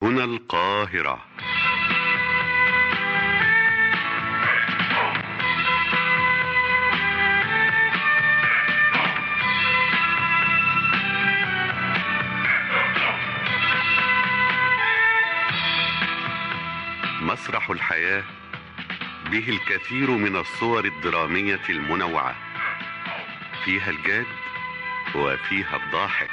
هنا القاهرة مسرح الحياة به الكثير من الصور الدرامية المنوعة فيها الجاد وفيها الضاحك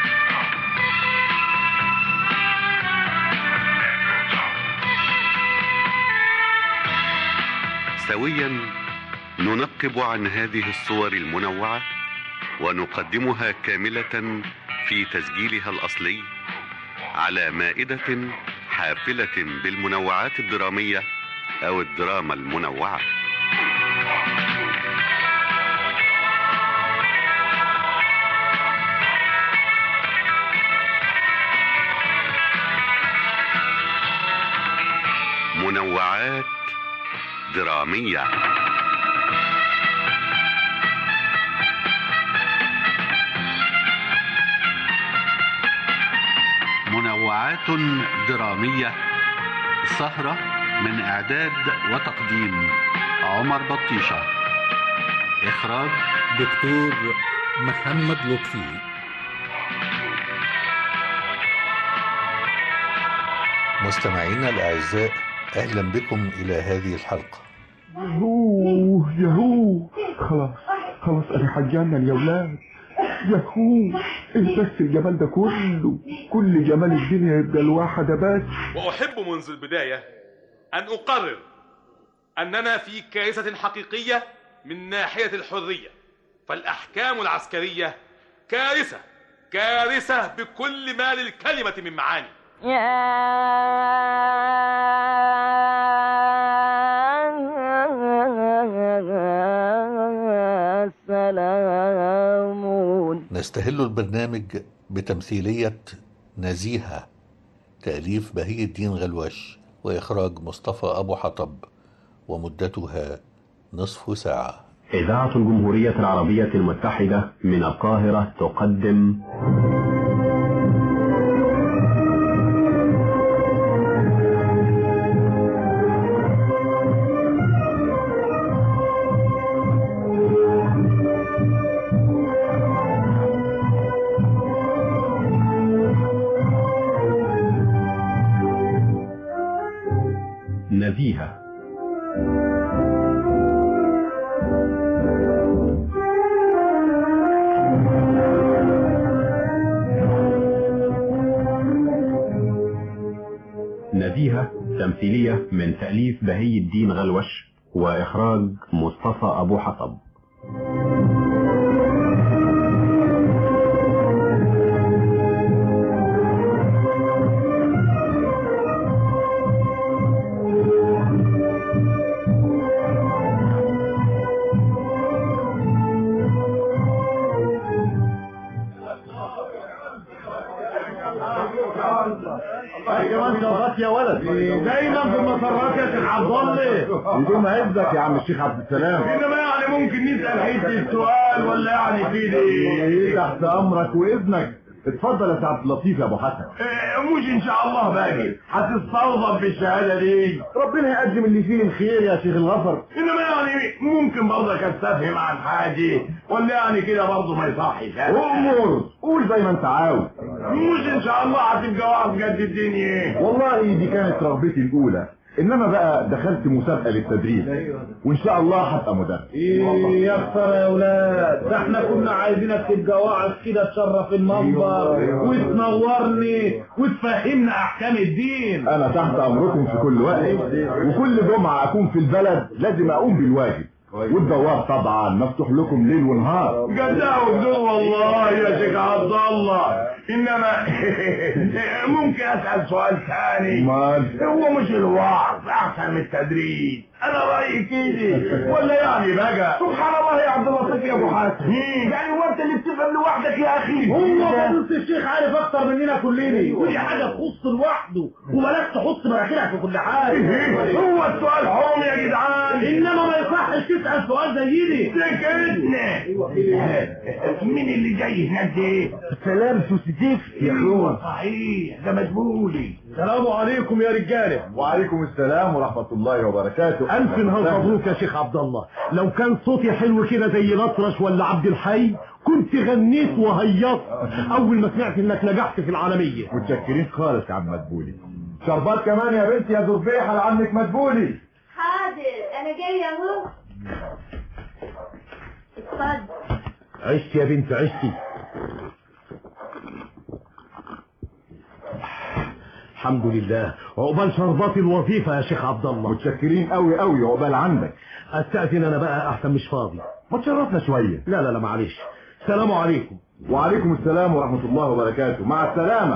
سويا ننقب عن هذه الصور المنوعة ونقدمها كاملة في تسجيلها الأصلي على مائدة حافلة بالمنوعات الدرامية أو الدراما المنوعة منوعات درامية منوعات درامية سهرة من إعداد وتقديم عمر بطيشة إخراج دكتور محمد لطفي مستمعينا الأعزاء أهلا بكم إلى هذه الحلقة يهو يهو خلاص خلاص انا حجانا يا ولاد يهو ايه بس الجمال ده كله كل جمال الدنيا يبقى الواحدة بس وأحب منذ البداية أن أقرر أننا في كارثة حقيقية من ناحية الحرية فالأحكام العسكرية كارثة كارثة بكل ما للكلمة من معاني يا سلام نستهل البرنامج بتمثيلية نزيهة تأليف بهي الدين غلوش وإخراج مصطفى أبو حطب ومدتها نصف ساعة إذاعة الجمهورية العربية المتحدة من القاهرة تقدم نزيهة نزيهة تمثيلية من تأليف بهي الدين غلوش وإخراج مصطفى أبو حطب يا ولد دايما في المسرات يا شيخ عبد الله يدوم عزك يا عم الشيخ عبد السلام انما يعني ممكن نسال حته السؤال ولا يعني في ايه تحت امرك واذنك اتفضل يا سعد اللطيف يا ابو حسن إيه مش ان شاء الله باقي هتستوظف بالشهاده دي ربنا يقدم اللي فيه الخير يا شيخ الغفر انما يعني ممكن برضك استفهم عن حاجه ولا يعني كده برضه ما يصحش امور قول زي ما انت عاوز مش ان شاء الله هتبقى واقف قد الدنيا والله دي كانت رغبتي الاولى انما بقى دخلت مسابقه للتدريب وان شاء الله هبقى مدرب ايه يا خساره يا ولاد ده احنا كنا عايزينك تبقى واعظ كده تشرف المنبر وتنورني وتفهمنا احكام الدين انا تحت امركم في كل وقت وكل جمعه اكون في البلد لازم اقوم بالواجب والدوار طبعا مفتوح لكم ليل ونهار جزاه بدون والله يا شيخ عبد الله انما ممكن اسال سؤال ثاني مال هو مش الوعظ احسن من التدريب انا رايي كده ولا يعني بقى سبحان الله يا عبد اللطيف يا ابو حسن يعني هو انت اللي بتفهم لوحدك يا اخي هو فضيله الشيخ عارف اكتر مننا كلنا ودي حاجه تخص لوحده وبلاش تحط مراكبك في كل حاجه هو السؤال حرام يا جدعان انما ما يصحش تسال سؤال زي دي سكتنا مين اللي جاي هناك ده سلام سوسيتي الزفت يا اخوة صحيح ده مدبولي السلام عليكم يا رجاله وعليكم السلام ورحمة الله وبركاته الف نهار مبروك يا شيخ عبد الله لو كان صوتي حلو كده زي الأطرش ولا عبد الحي كنت غنيت وهيصت اول ما سمعت انك نجحت في العالميه متشكرين خالص يا عم مدبولي شربات كمان يا بنتي يا ذربيحة لعمك مدبولي حاضر انا جايه اهو اتفضل عشت يا بنت عشتي الحمد لله عقبال شربات الوظيفة يا شيخ عبد الله متشكرين قوي قوي عقبال عندك استأذن انا بقى احسن مش فاضي ما تشرفنا شوية لا لا لا معلش السلام عليكم وعليكم السلام ورحمة الله وبركاته مع السلامة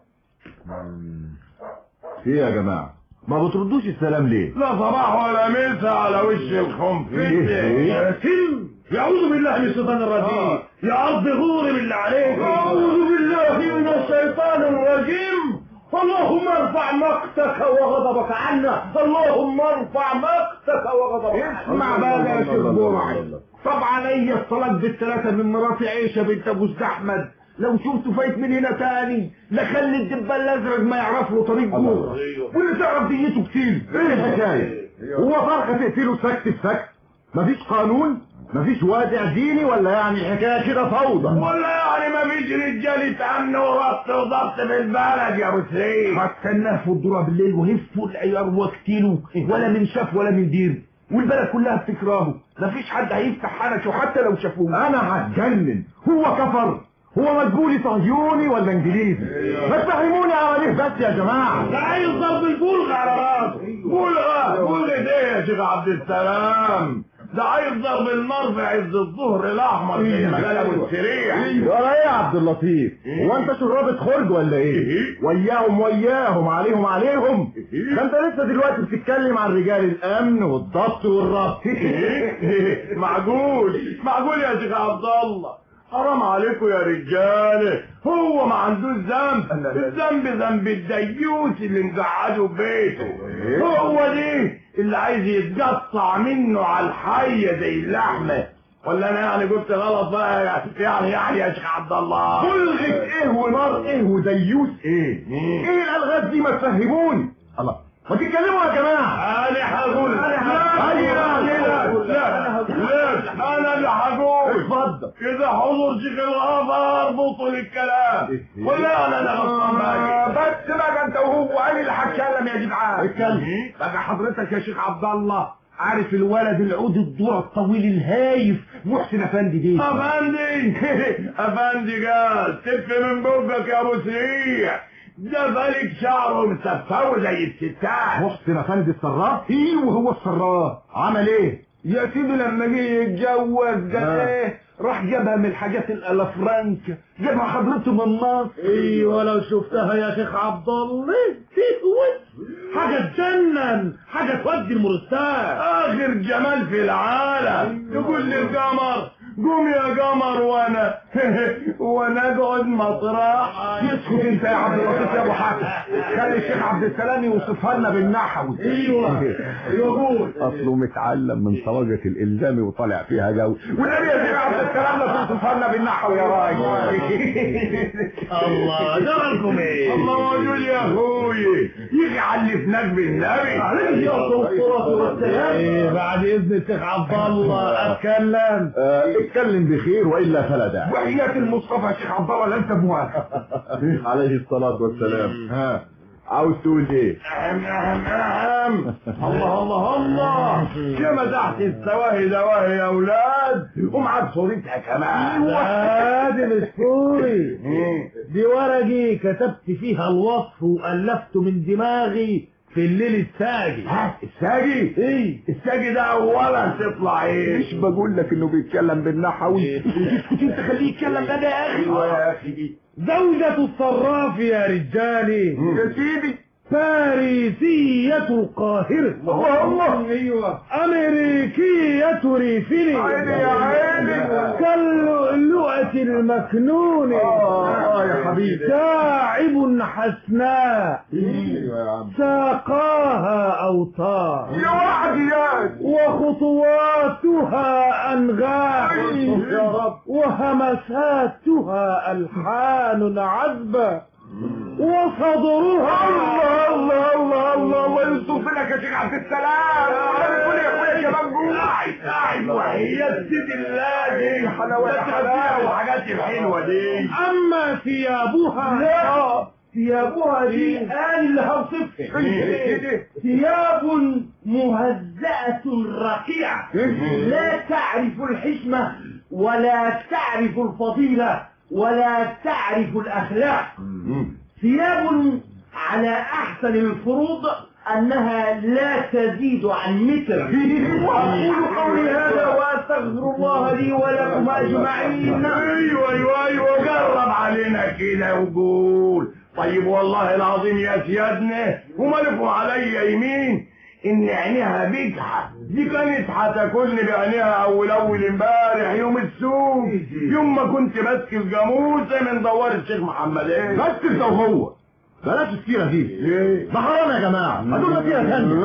ايه يا جماعة ما بتردوش السلام ليه لا صباح ولا مسا على وش الخنفية إيه؟ يا سلم يعوذ بالله من الشيطان الرجيم يا أرض غوري بالله عليك أعوذ بالله من الشيطان الرجيم اللهم ارفع مقتك وغضبك عنا اللهم ارفع مقتك وغضبك عنا اسمع بقى يا شيخ برعي طبعا هي الطلاق بالثلاثة من مراتي عيشة بنت ابو احمد لو شفته فايت من هنا تاني لخلي الدبان الازرق ما يعرف له طريق جوه واللي تعرف ديته كتير ايه الحكاية هو فرخة تقتله سكت في سكت مفيش قانون مفيش وادع ديني ولا يعني الحكاية كده فوضى ولا يعني ما فيش رجالة أمن وربط وضبط في البلد يا أبو سعيد هستناه في الدورة بالليل وهفوا العيار واقتلوا ولا من شاف ولا من دير والبلد كلها بتكرهه مفيش حد هيفتح حنشه حتى لو شافوه انا هتجنن هو كفر هو مدبولي صهيوني ولا انجليزي ما تفهموني على بس يا جماعة ده عايز ضرب البلغة على راسه بلغة بلغة ايه يا شيخ عبد السلام ده عايز ضرب النار في عز الظهر الاحمر زي ما قال ابو السريع ولا ايه يا عبد اللطيف هو انت شرابة خرج ولا ايه وياهم وياهم عليهم عليهم ده انت لسه دلوقتي بتتكلم عن رجال الامن والضبط والربط معقول معقول يا شيخ عبد الله حرام عليكم يا رجاله هو ما عندوش ذنب الذنب ذنب الديوس اللي مقعده بيته هو دي اللي عايز يتقطع منه على الحيه زي اللحمه ولا انا يعني قلت غلط بقى يعني يعني يا شيخ عبد الله بلغة ايه ونار ايه وديوس ايه ايه الالغاز دي ما تفهموني الله ما تتكلموا يا جماعة انا هقول لا لا لا لا انا اللي هقول اتفضل كده حضور شيخ الغفار اربطوا للكلام ولا انا اللي غلطان بقى بس بقى انت وهو انا اللي هتكلم يا جدعان اتكلم بقى حضرتك يا شيخ عبد الله عارف الولد العود الدور الطويل الهايف محسن افندي دي افندي افندي قال تف من بقك يا ابو سريع ده بالك شعره مسفه زي الستات محسن افندي الصراف ايه وهو الصراف عمل ايه يا سيدي لما جه يتجوز قال ايه راح جابها من الحاجات الالافرانك جابها حضرته من مصر ايوه لو شفتها يا شيخ عبد الله تهوس حاجه تجنن حاجه تودي المرستان اخر جمال في العالم تقول للقمر قوم يا قمر وانا وانا اقعد مطرح اسكت انت يا عبد اللطيف يا ابو حاتم خلي الشيخ عبد السلام يوصفها لنا بالنحوي ايوه يقول اصله متعلم من طواجة الالزامي وطالع فيها جو والنبي يا شيخ عبد السلام لا توصفها لنا بالنحوي يا راجل الله داركم ايه الله موجود يا اخوي يجي علفناك بالنبي عليه الصلاه والسلام ايه بعد اذن الشيخ عبد الله اتكلم آه اتكلم بخير والا فلا داعي وحياة المصطفى يا شيخ عبد الله لا انت موافق عليه الصلاة والسلام ها عاوز تقول ايه نعم نعم نعم الله الله الله كما تحت السواهي دواهي يا اولاد ومعاك صورتها كمان هذه مش صوري دي ورقي كتبت فيها الوصف والفته من دماغي في الليل الساجي ها الساجي ايه الساجي ده اولا تطلع ايه مش بقول لك انه بيتكلم بالنحوي اسكت انت خليه يتكلم ده يا اخي ايوه يا اخي زوجة الصراف يا رجالي يا سيدي باريسية القاهرة الله الله ايوه امريكية ريفيني عيني يا عيني كاللؤلؤة المكنون اه يا حبيبي شاعب حسناء ايوه يا عم ساقاها أوتار يا واحد يا وخطواتها أنغام يا رب وهمساتها ألحان عذبة وصدرها الله الله الله الله الله يستر لك يا شيخ عبد السلام قول يا اخويا كمان جوه قاعد قاعد وهي سيد الله دي حلاوه يا حلاوه وحاجات الحلوه دي أما ثيابها لا ثيابها دي أنا اللي هوصفها ثياب مهزأة رقيعة لا تعرف الحشمة ولا تعرف الفضيلة ولا تعرف الأخلاق ثياب على أحسن الفروض أنها لا تزيد عن متر وأقول قولي هذا وأستغفر الله لي ولكم أجمعين ايوه ايوه ايوه جرب علينا كده وقول طيب والله العظيم يا سيادنا ومالكوا عليا يمين ان عينيها بجحة دي كانت هتاكلني بعينيها اول اول امبارح يوم السوق يوم ما كنت ماسك الجاموسه من دوار الشيخ محمد ايه بس انت وهو بلاش السيرة دي ده حرام يا جماعة هدول سيرة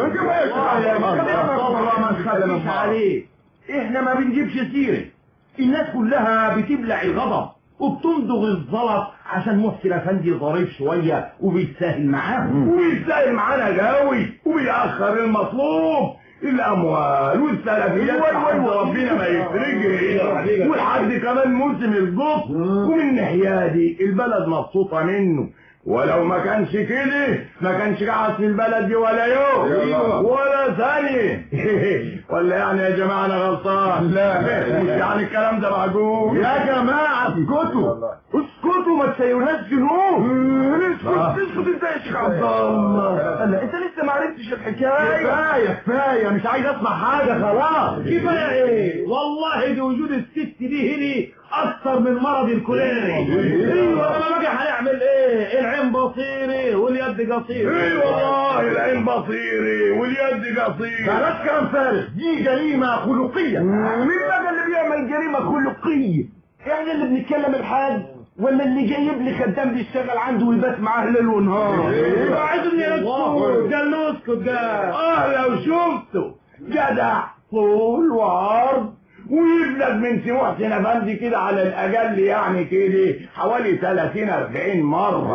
ثانية عليه احنا ما بنجيبش سيرة الناس كلها بتبلع الغضب وبتمضغ الزلط عشان محسن افندي ظريف شوية وبيتساهل معاهم وبيسهل معانا قوي وبيأخر المطلوب الاموال والسلفيات لحد ربنا ما يفرجها ولحد كمان موسم القط ومن ناحيه دي البلد مبسوطه منه ولو ما كانش كده ما كانش قاعد في البلد دي ولا يوم ولا ثانية ولا يعني يا جماعة أنا غلطان لا مش يعني الكلام ده معقول يا جماعة اسكتوا اسكتوا ما تسيروناش جنون اسكت اسكت انت يا شيخ عبد الله لا انت لسه ما عرفتش الحكايه كفاية كفاية مش عايز اسمع حاجة خلاص كفاية ايه والله دي وجود الست دي هني اكتر من مرض الكوليري ايوه لما باجي هنعمل ايه العين بصيري واليد قصيرة اي والله العين بصيري واليد قصير بلاش كلام فارغ دي جريمة خلقية مين بقى اللي بيعمل جريمه خلقيه احنا اللي بنتكلم الحاج ولا اللي جايب لي خدام بيشتغل عنده ويبات معاه ليل ونهار يبقى عايزين يسكت قال له اسكت قال اه لو شفته جدع طول وعرض ويبلغ من سي محسن افندي كده على الاقل يعني كده حوالي 30 40 مره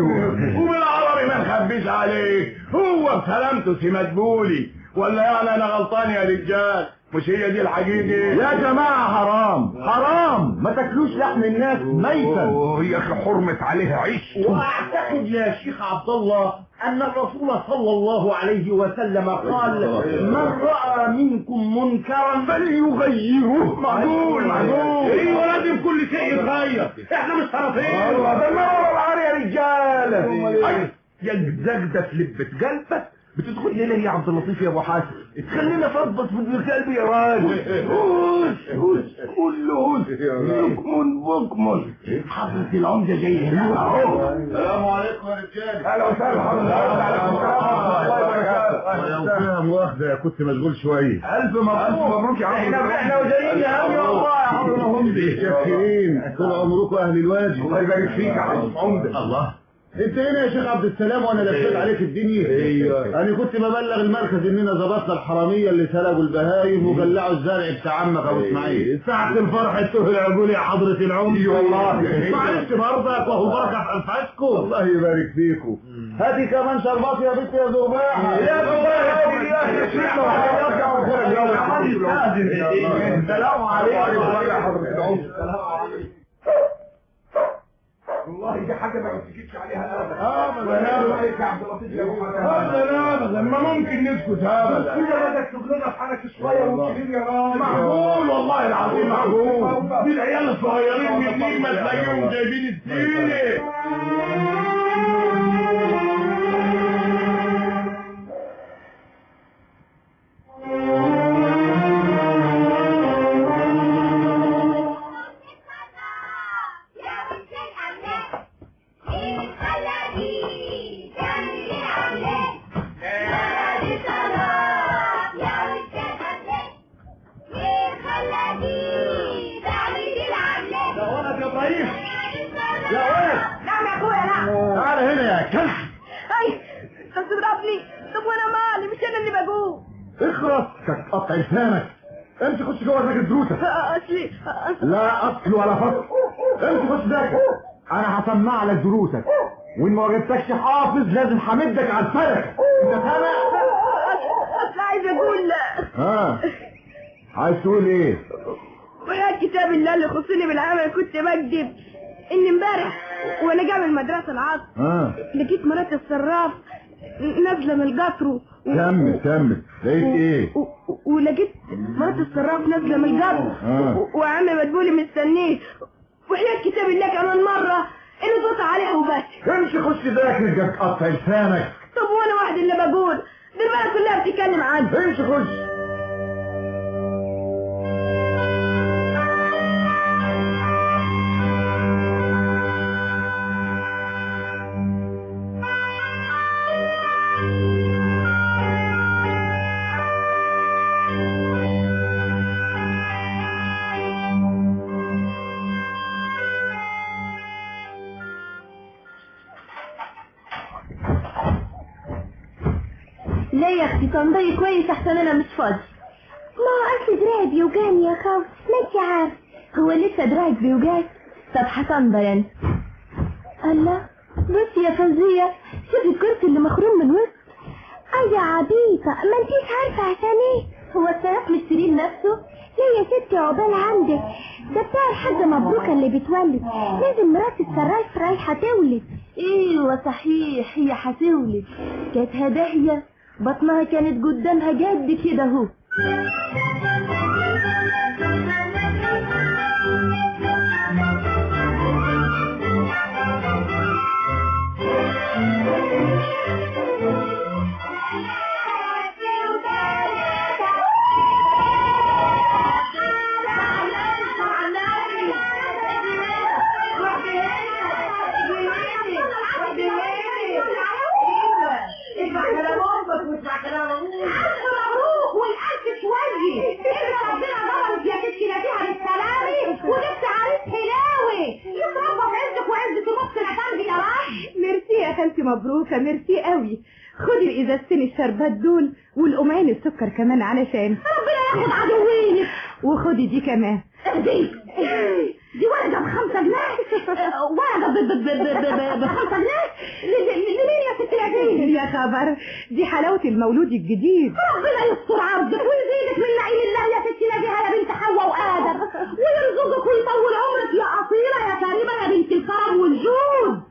وبالعربي ما نخبيش عليك هو بسلامته سي مدبولي ولا يعني انا غلطان يا رجال مش هي دي الحقيقه يا جماعة حرام حرام ما تاكلوش لحم الناس ميتا يا اخي حرمت عليها عيش واعتقد يا شيخ عبد الله ان الرسول صلى الله عليه وسلم قال من راى منكم منكرا فليغيره معقول معقول ايوه لازم كل شيء يتغير احنا مش طرفين ايوه ده النار والعار يا رجاله أي، يا الزجده في لبه قلبك بتدخل ليه يا عبد اللطيف يا ابو حسن تخلينا فضفض في ابن قلبي يا راجل هوس هوس كله هوس بكم بكم حضرة العمدة جاي هنا اهو السلام عليكم يا رجال اهلا وسهلا حضرتك عليكم السلام الله يبارك فيها مؤاخذة كنت مشغول شوية الف مبروك مبروك يا عم احنا احنا وجايين يا عم والله يا حضرة العمدة شاكرين طول عمركم اهل الواجب الله يبارك فيك يا عم عمدة الله انت هنا يا شيخ عبد السلام وانا لفيت عليك الدنيا ايوه انا كنت ببلغ المركز اننا ظبطنا الحراميه اللي سرقوا البهايم وقلعوا الزرع بتاع عمك ابو اسماعيل ساعة الفرح تهل العقول يا حضرة العمدة اي والله معلش برضك وهو بركة في انفاسكم الله يبارك فيكم هاتي كمان شربات يا بنت يا زرباحه يا السلام عليكم يا حضرة العمدة السلام عليكم والله دي حاجة ما بتسكتش عليها ابدا ابدا عليك يا عبد اللطيف يا ابو ابدا ابدا ما ممكن نسكت ابدا كل ما تكتب لنا في حالك شويه والكبير يا راجل معقول والله العظيم معقول دي العيال الصغيرين منين ما تلاقيهم جايبين السيره يا بنت الأملاك الخلدي جنبي تضربني طب وانا مالي مش انا اللي بقول اخرس كتقطع لسانك امشي خش جوه ذاكر دروسك اصلي لا اصل ولا فصل امشي خش ذاكر انا هسمع لك دروسك وان ما وجدتكش حافظ لازم همدك على الفلك انت سامع اصل عايز اقول ها عايز تقول ايه ويا كتاب الله اللي يخصني بالعمل كنت بكذب ان امبارح وانا جاي من المدرسه العصر ها لقيت مرات الصراف نازله من القطر و... كمل كمل لقيت ايه و... و- ولقيت مرات الصراف نازله من القطر آه. و- وعم مدبولي مستنيه وحياة كتاب الله كمان مرة انه صوت عليها وبس امشي خش ذاكر جاب قطع لسانك طب وانا واحد اللي بقول دي البلد كلها بتتكلم عنه امشي خش ليه يا اختي تنضي كويس احسن انا مش فاضي ما هو اصل دراعي بيوجعني يا خوف ما انت عارف هو لسه دراعك بيوجعك طب هتنضى انت الله بصي يا فوزية شوفي الكرسي اللي مخروم من وسط اه يا عبيطة ما انتيش عارفة عشان ايه هو السياق مش سرير نفسه ليه يا ستي عقبال عندك ده بتاع الحاجة مبروكة اللي بتولد لازم مرات السرايف رايحة تولد ايوه صحيح هي هتولد كانت هدايا بطنها كانت قدامها جد كده اهو ميرسي يا خالتي مبروكة ميرسي قوي خدي الازازتين الشربات دول والقمعين السكر كمان علشان ربنا ياخد عدوينك وخدي دي كمان دي دي ورقة بخمسة جنيه ورقة ب- ب- ب- ب- ب- بخمسة جنيه ل- ل- لمين يا ست العزيز يا خبر دي حلاوة المولود الجديد ربنا يستر عرضك ويزيدك من نعيم الله يا ست نبيها يا بنت حواء وآدم ويرزقك ويطول عمرك يا أصيلة يا كريمة يا بنت الكرم والجود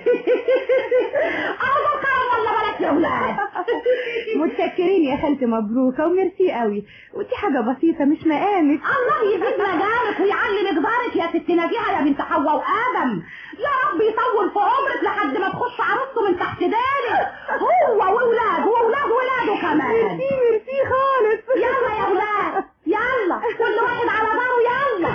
أرض الكرم ولا بلاش يا ولاد متشكرين يا خالتي مبروكة وميرسي قوي ودي حاجة بسيطة مش مقامك الله يزيد مجالك ويعلي مقدارك يا ست نبيها يا بنت حواء وآدم يا رب يطول في عمرك لحد ما تخش عروسته من تحت دارك هو وولاده وولاد ولاده كمان ميرسي ميرسي خالص يلا يا ولاد يلا كل واحد على داره يلا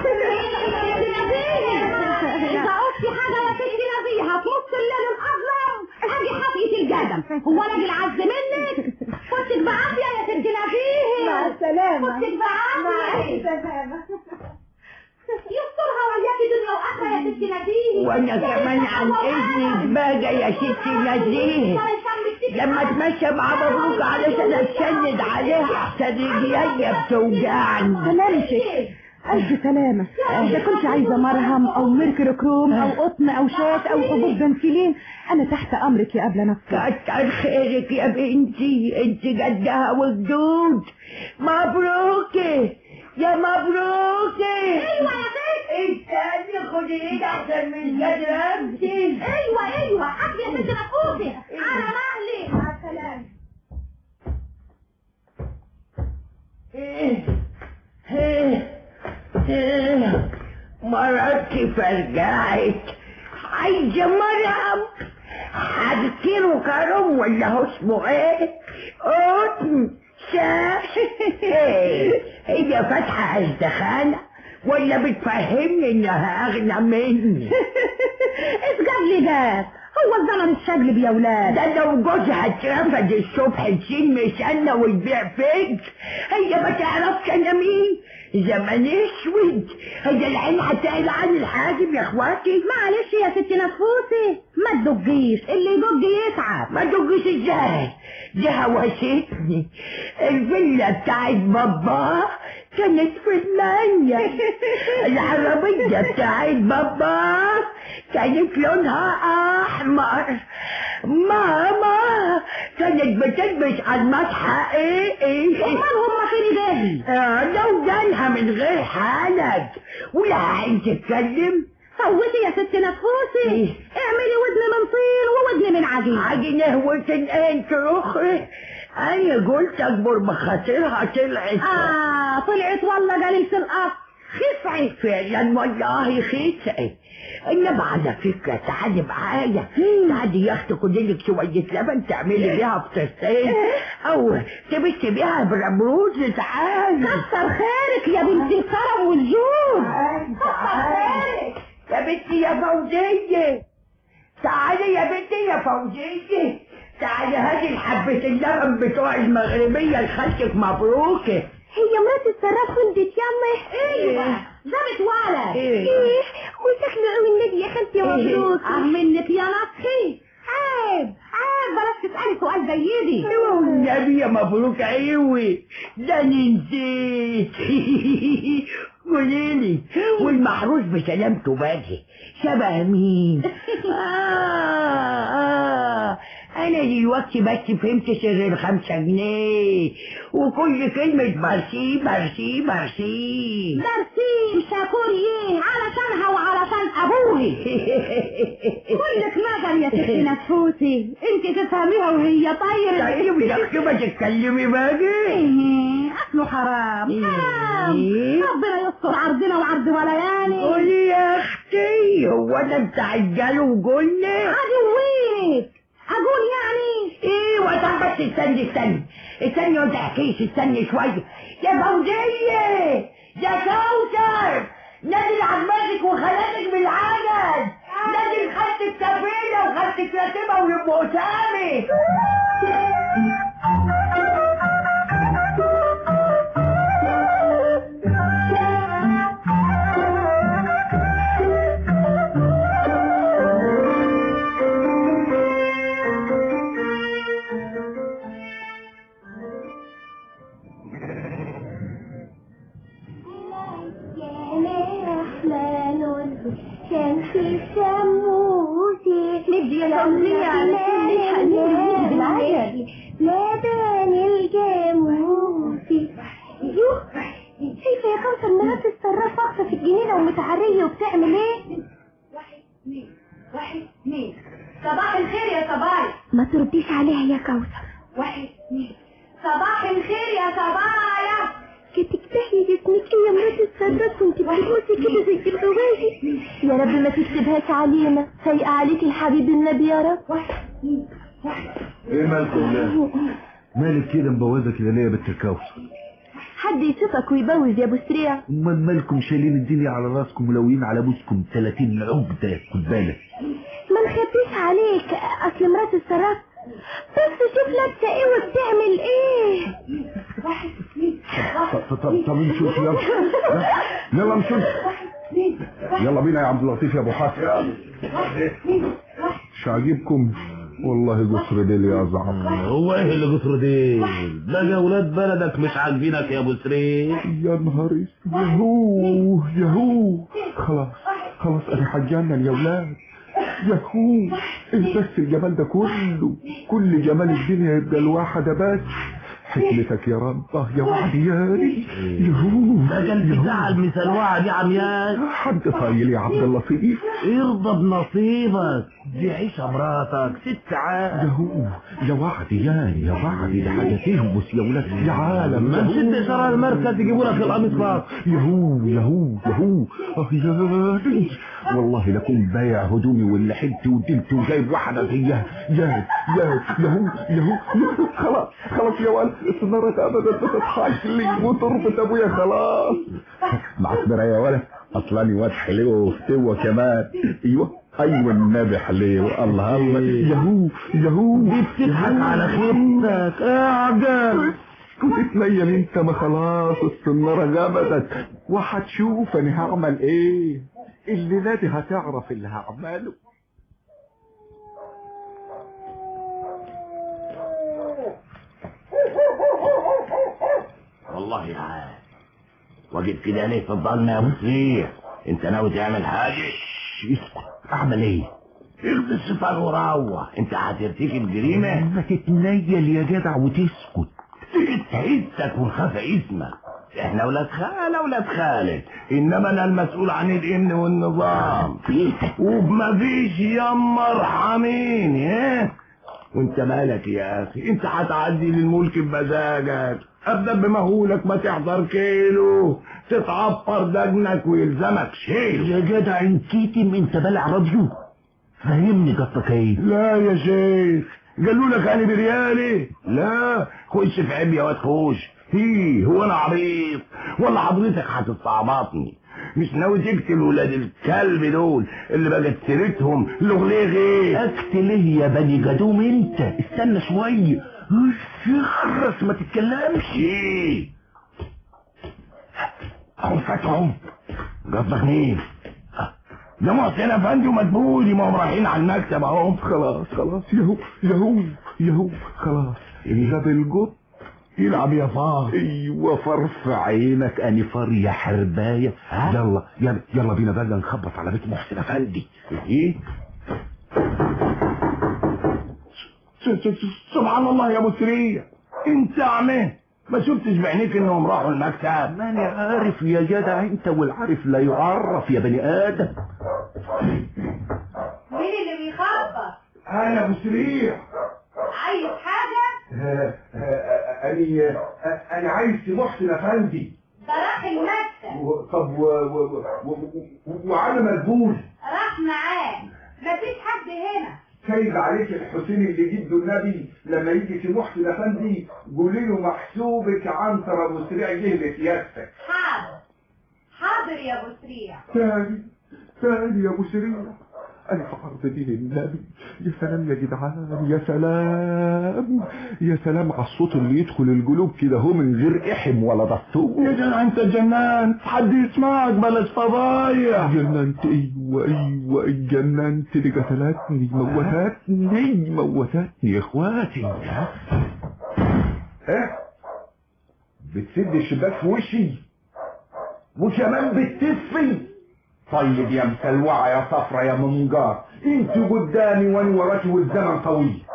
إذا قلتي حاجة يا ست نبيها في نص الليل الأظلم أجي حفية الجدم هو أنا أجي العز منك فوتك بعافية يا ست نبيه مع السلامة فوتك بعافية السلامة يسترها وياكي دنيا وآخرة يا ست نبيه وانا كمان عن اذنك بقى يا ست نزيه لما اتمشى مع مبروك علشان اتسند عليها احسن رجليا بتوجعني سلامتك ألف سلامة إذا كنت عايزة مرهم أو ميركوري كروم أو قطن أو شات أو حبوب بنسلين أنا تحت أمرك يا قبل نفسك كتر خيرك يا بنتي انت جدها وجدود مبروك يا مبروك ايوه يا ست استني خدي ايد احسن من كده انت ايوه ايوه حبي يا ست نفوسي على مهلي مع السلامة ايه ايه ايه مراتي فرجعت عايزة مرهم هدكيله كرم ولا هو اسمه ايه قطن شاش ايه هي فاتحة الدخانة ولا بتفهمني انها اغنى مني اسجد لي ده هو الزمن الشقلب يا ولاد ده لو جوزها اترفد الصبح تشيل مشانة وتبيع فيك هي ما تعرفش انا مين زمن اسود هي العين هتقل عن الحاجب يا اخواتي معلش يا ست نفوسي ما تدقيش اللي يدق يتعب ما تدقيش ازاي دي هوستني الفيلا بتاعت بابا كانت في المانيا العربية بتاعت بابا كانت لونها احمر ماما كانت بتلبس الماس حقيقي امال هم فين داهي اه لو جالها من غير حالك ولا عايز تتكلم صوتي يا ست نفوسي اعملي ودن من طين وودن من عجين عجينه وتنقين تروحي انا قلت اكبر بخاطرها طلعت اه طلعت والله قليلة الاصل خفعي فعلا والله خيسعي انما على فكرة تعالي معايا تعالي يا اختي خدي لك شوية لبن تعملي بيها فطرتين او تبسي بيها برمروز تعالي كتر خيرك يا بنت الكرم والجود كتر خيرك يا بنتي يا فوزية تعالي يا بنتي يا فوزية تعالي هاتي الحبة اللبن بتوع المغربية لخالتك مبروكة هي مرات الصراف ولدت يامي ايوه جابت ولد ايه ايه وشكله قوي النبي يا خالتي مبروك اه منك يا نصحي عيب عيب بلاش تسألي سؤال زي دي والنبي يا مبروك عيوي ده أنا نسيت قوليلي والمحروس بسلامته باجي شبه مين آه آه أنا دلوقتي بس فهمت سر الخمسة جنيه وكل كلمة مرسي مرسي مرسي مرسي شاكوري علشانها وعلشان ابوي كلك نظر يا ست نفوسي انت تفهميها وهي طايرة طيب يا أختي ما تتكلمي باجي إيه، اصله حرام حرام إيه؟ ربنا يستر عرضنا وعرض ولياني قولي يا أختي هو أنا بتاع الجال وقولي عدويك اقول يعني ايوه طب بس استني استني استني وانت تحكيش استني شويه يا فوزيه يا كوثر نادي عماتك وخالاتك بالعجل نادي خالتك سفينه وخالتك راتبه ويبقوا اسامي شمس الشموس ندي يا فوزية على كل حنين بالعجل لبن الجاموس يوه شايفة يا كوثر مرات الصراف واقفة في الجنينة ومتعرية وبتعمل ايه؟ واحد اثنين صباح الخير يا صبايا ما ترديش عليها يا كوثر واحد اثنين صباح الخير يا صبايا كتكتهي جسمك يا مرات الصراف وانت بتبوسي كده زي الغواشي يا رب ما تكتبهاش علينا سيئة عليك الحبيب النبي يا رب ايه مالكم لا مالك كده مبوظه كده ليه يا بنت الكوثر حد يشوفك ويبوز يا ابو سريع امال مالكم شايلين الدنيا على راسكم ولويين على بوسكم 30 عقده خد بالك ما نخبيش عليك اصل مرات الصراف بس شوف لابسه ايه وبتعمل ايه طب طب طب نشوف يلا يلا نشوف يلا بينا يا عبد اللطيف يا ابو حسن مش عاجبكم والله قصر ديل يا زعم هو ايه اللي قصر ديل ده يا ولاد بلدك مش عاجبينك يا ابو سرير يا نهار اسود يهو يهو خلاص خلاص انا حجانا يا ولاد يهو ايه بس الجمال ده كله كل جمال الدنيا يبقى الواحدة بس حكمتك يا رب اه يا وعد يا يهو ده قلبي زعل مثل وعد يا عميان حد طايل يا عبد اللطيف ارضى بنصيبك دي عيشة مراتك ست ساعات يهو يا وعد يا يا وعد دي حاجة تهبس يا ولاد يا عالم ما تشد شرع المركز يجيبوا لك القميص باص يهو يهو يهو اه يا دي. والله لكون بايع هدومي واللي حدت ودلت وجايب واحدة زيها يا يا يهو يهو خلاص خلاص يا ولد السنارة ابدا بتضحك لي وتربط ابويا خلاص معصبرة يا ولد اصلاني واد حلو وفتوة كمان ايوه ايوه النبي حليو الله الله يهو يهو بتضحك على خيبتك اعجب وتتنيل انت ما خلاص السنارة جبدت وهتشوف انا هعمل ايه الليلة دي هتعرف اللي هعمله والله يا عاد واجد كده ليه في الضلمة يا ابو سريع انت ناوي تعمل حاجة اسكت اعمل ايه اخذ الستار وروح انت هترتكب جريمة ما تتنيل يا جدع وتسكت تيجي تحسك ونخاف اسمك احنا ولاد خالة ولاد خالد انما انا المسؤول عن الامن والنظام وما فيش يما ارحميني ها وانت مالك يا اخي انت هتعدي للملك بمزاجك ابدا بمهولك ما تحضر كيلو تتعبر دجنك ويلزمك شيء يا جدع انكيتم انت بلع راديو فهمني قصدك ايه لا يا شيخ قالوا لك انا بريالي لا خش في عيب يا واد خش هي هو انا عبيط ولا حضرتك هتستعبطني مش ناوي تقتل ولاد الكلب دول اللي بقت سيرتهم لغليغي اقتل ايه يا بني جدوم انت استنى شويه خرس ما تتكلمش اهو فتحهم قصدك مين ده محسن افندي ومدبولي ما هم رايحين على المكتب اهو خلاص خلاص يهو يهو يهو خلاص ده بالجط يلعب يا فار ايوه فرفع عينك اني فار يا حربايه يلا يلا يلا بينا بقى نخبط على بيت محسن افندي ايه سبحان الله يا ابو سرية انت عمي ما شفتش بعينيك انهم راحوا المكتب ماني عارف يا جدع انت والعارف لا يعرف يا بني ادم مين اللي بيخبط انا يا ابو سرية عايز حاجة انا انا عايز محسن افندي ده راح المكتب طب و... و... و... وعلى مدبول راح معاه مفيش حد هنا سايب عليك الحسين اللي جده النبي لما يجي في محسن افندي قولي له محسوبك عنتر ابو سريع جه لسيادتك حاضر حاضر يا ابو سريع تاني تاني يا ابو سريع انا في عرض دين النبي يا سلام يا جدعان يا سلام يا سلام على الصوت اللي يدخل القلوب كده هو من غير احم ولا دستور يا جدع انت جنان حد يسمعك بلاش فضايح جننت ايوه ايوه اتجننت دي قتلتني موتتني موتتني يا اخواتي ايه بتسد الشباك في وشي وكمان بتسفي طيب يا مسلوعة يا صفرة يا منجار انت قدامي وانا وراكي والزمن طويل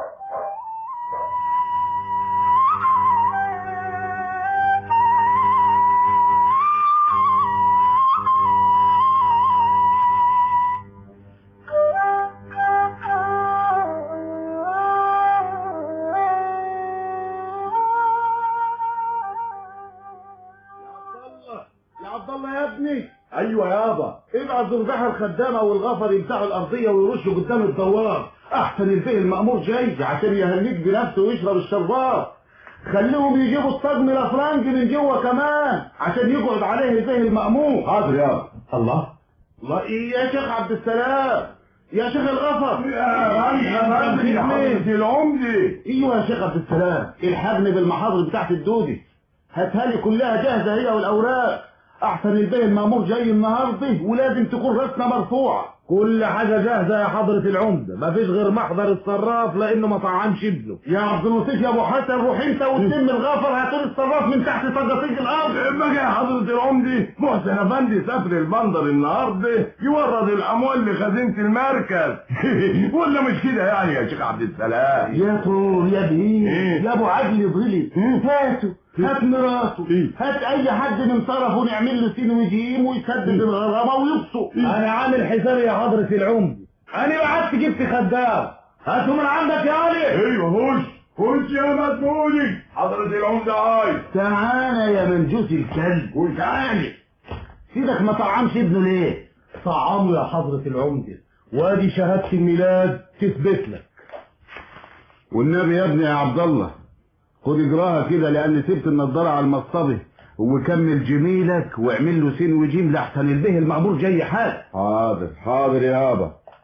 يا عبد الله يا ابني ايوه يابا ابعت ذربحة الخدامة والغفر يمسحوا الارضية ويرشوا قدام الدوار احسن الفيه المأمور جاي عشان يهنيك بنفسه ويشرب الشربات خليهم يجيبوا الطقم الافرنج من جوه كمان عشان يقعد عليه الفيه المأمور حاضر يابا الله الله إيه يا شيخ عبد السلام يا شيخ الغفر يا رمزي يا حضرة العمدي ايوه يا شيخ عبد السلام الحقني بالمحاضر بتاعت الدودي هاتها لي كلها جاهزه هي والاوراق احسن البيه المامور جاي النهارده ولازم تكون راسنا مرفوعه كل حاجه جاهزه يا حضره العمده مفيش غير محضر الصراف لانه ما طعمش ابنه يا عبد اللطيف يا ابو حسن روح انت وتم الغفر هاتوا الصراف من تحت طقاطيق الارض بقى يا حضرة العمدي محسن افندي سافر البندر النهارده يورد الاموال لخزينة المركز ولا مش كده يعني يا شيخ عبد السلام يا طول يا بيه إيه؟ يا ابو عدل ظلي هاتوا هات مراته هات اي حد من طرفه نعمل له سين وجيم ويسدد الغرامه ويبسط انا عامل حسابي يا حضره العمده انا بعت جبت خدام هاتوا من عندك يا علي ايوه خش خش يا مسؤولي حضرة العمدة عايز تعالى يا منجوس الكلب وتعالي سيدك ما طعمش ابنه ليه طعمه يا حضرة العمدة وادي شهادة الميلاد تثبت لك والنبي يا ابني يا عبد الله خد اجراها كده لان سبت النضاره على المصطبه وكمل جميلك واعمل له سين وجيم لحسن البه المأمور جاي حال حاضر حاضر يابا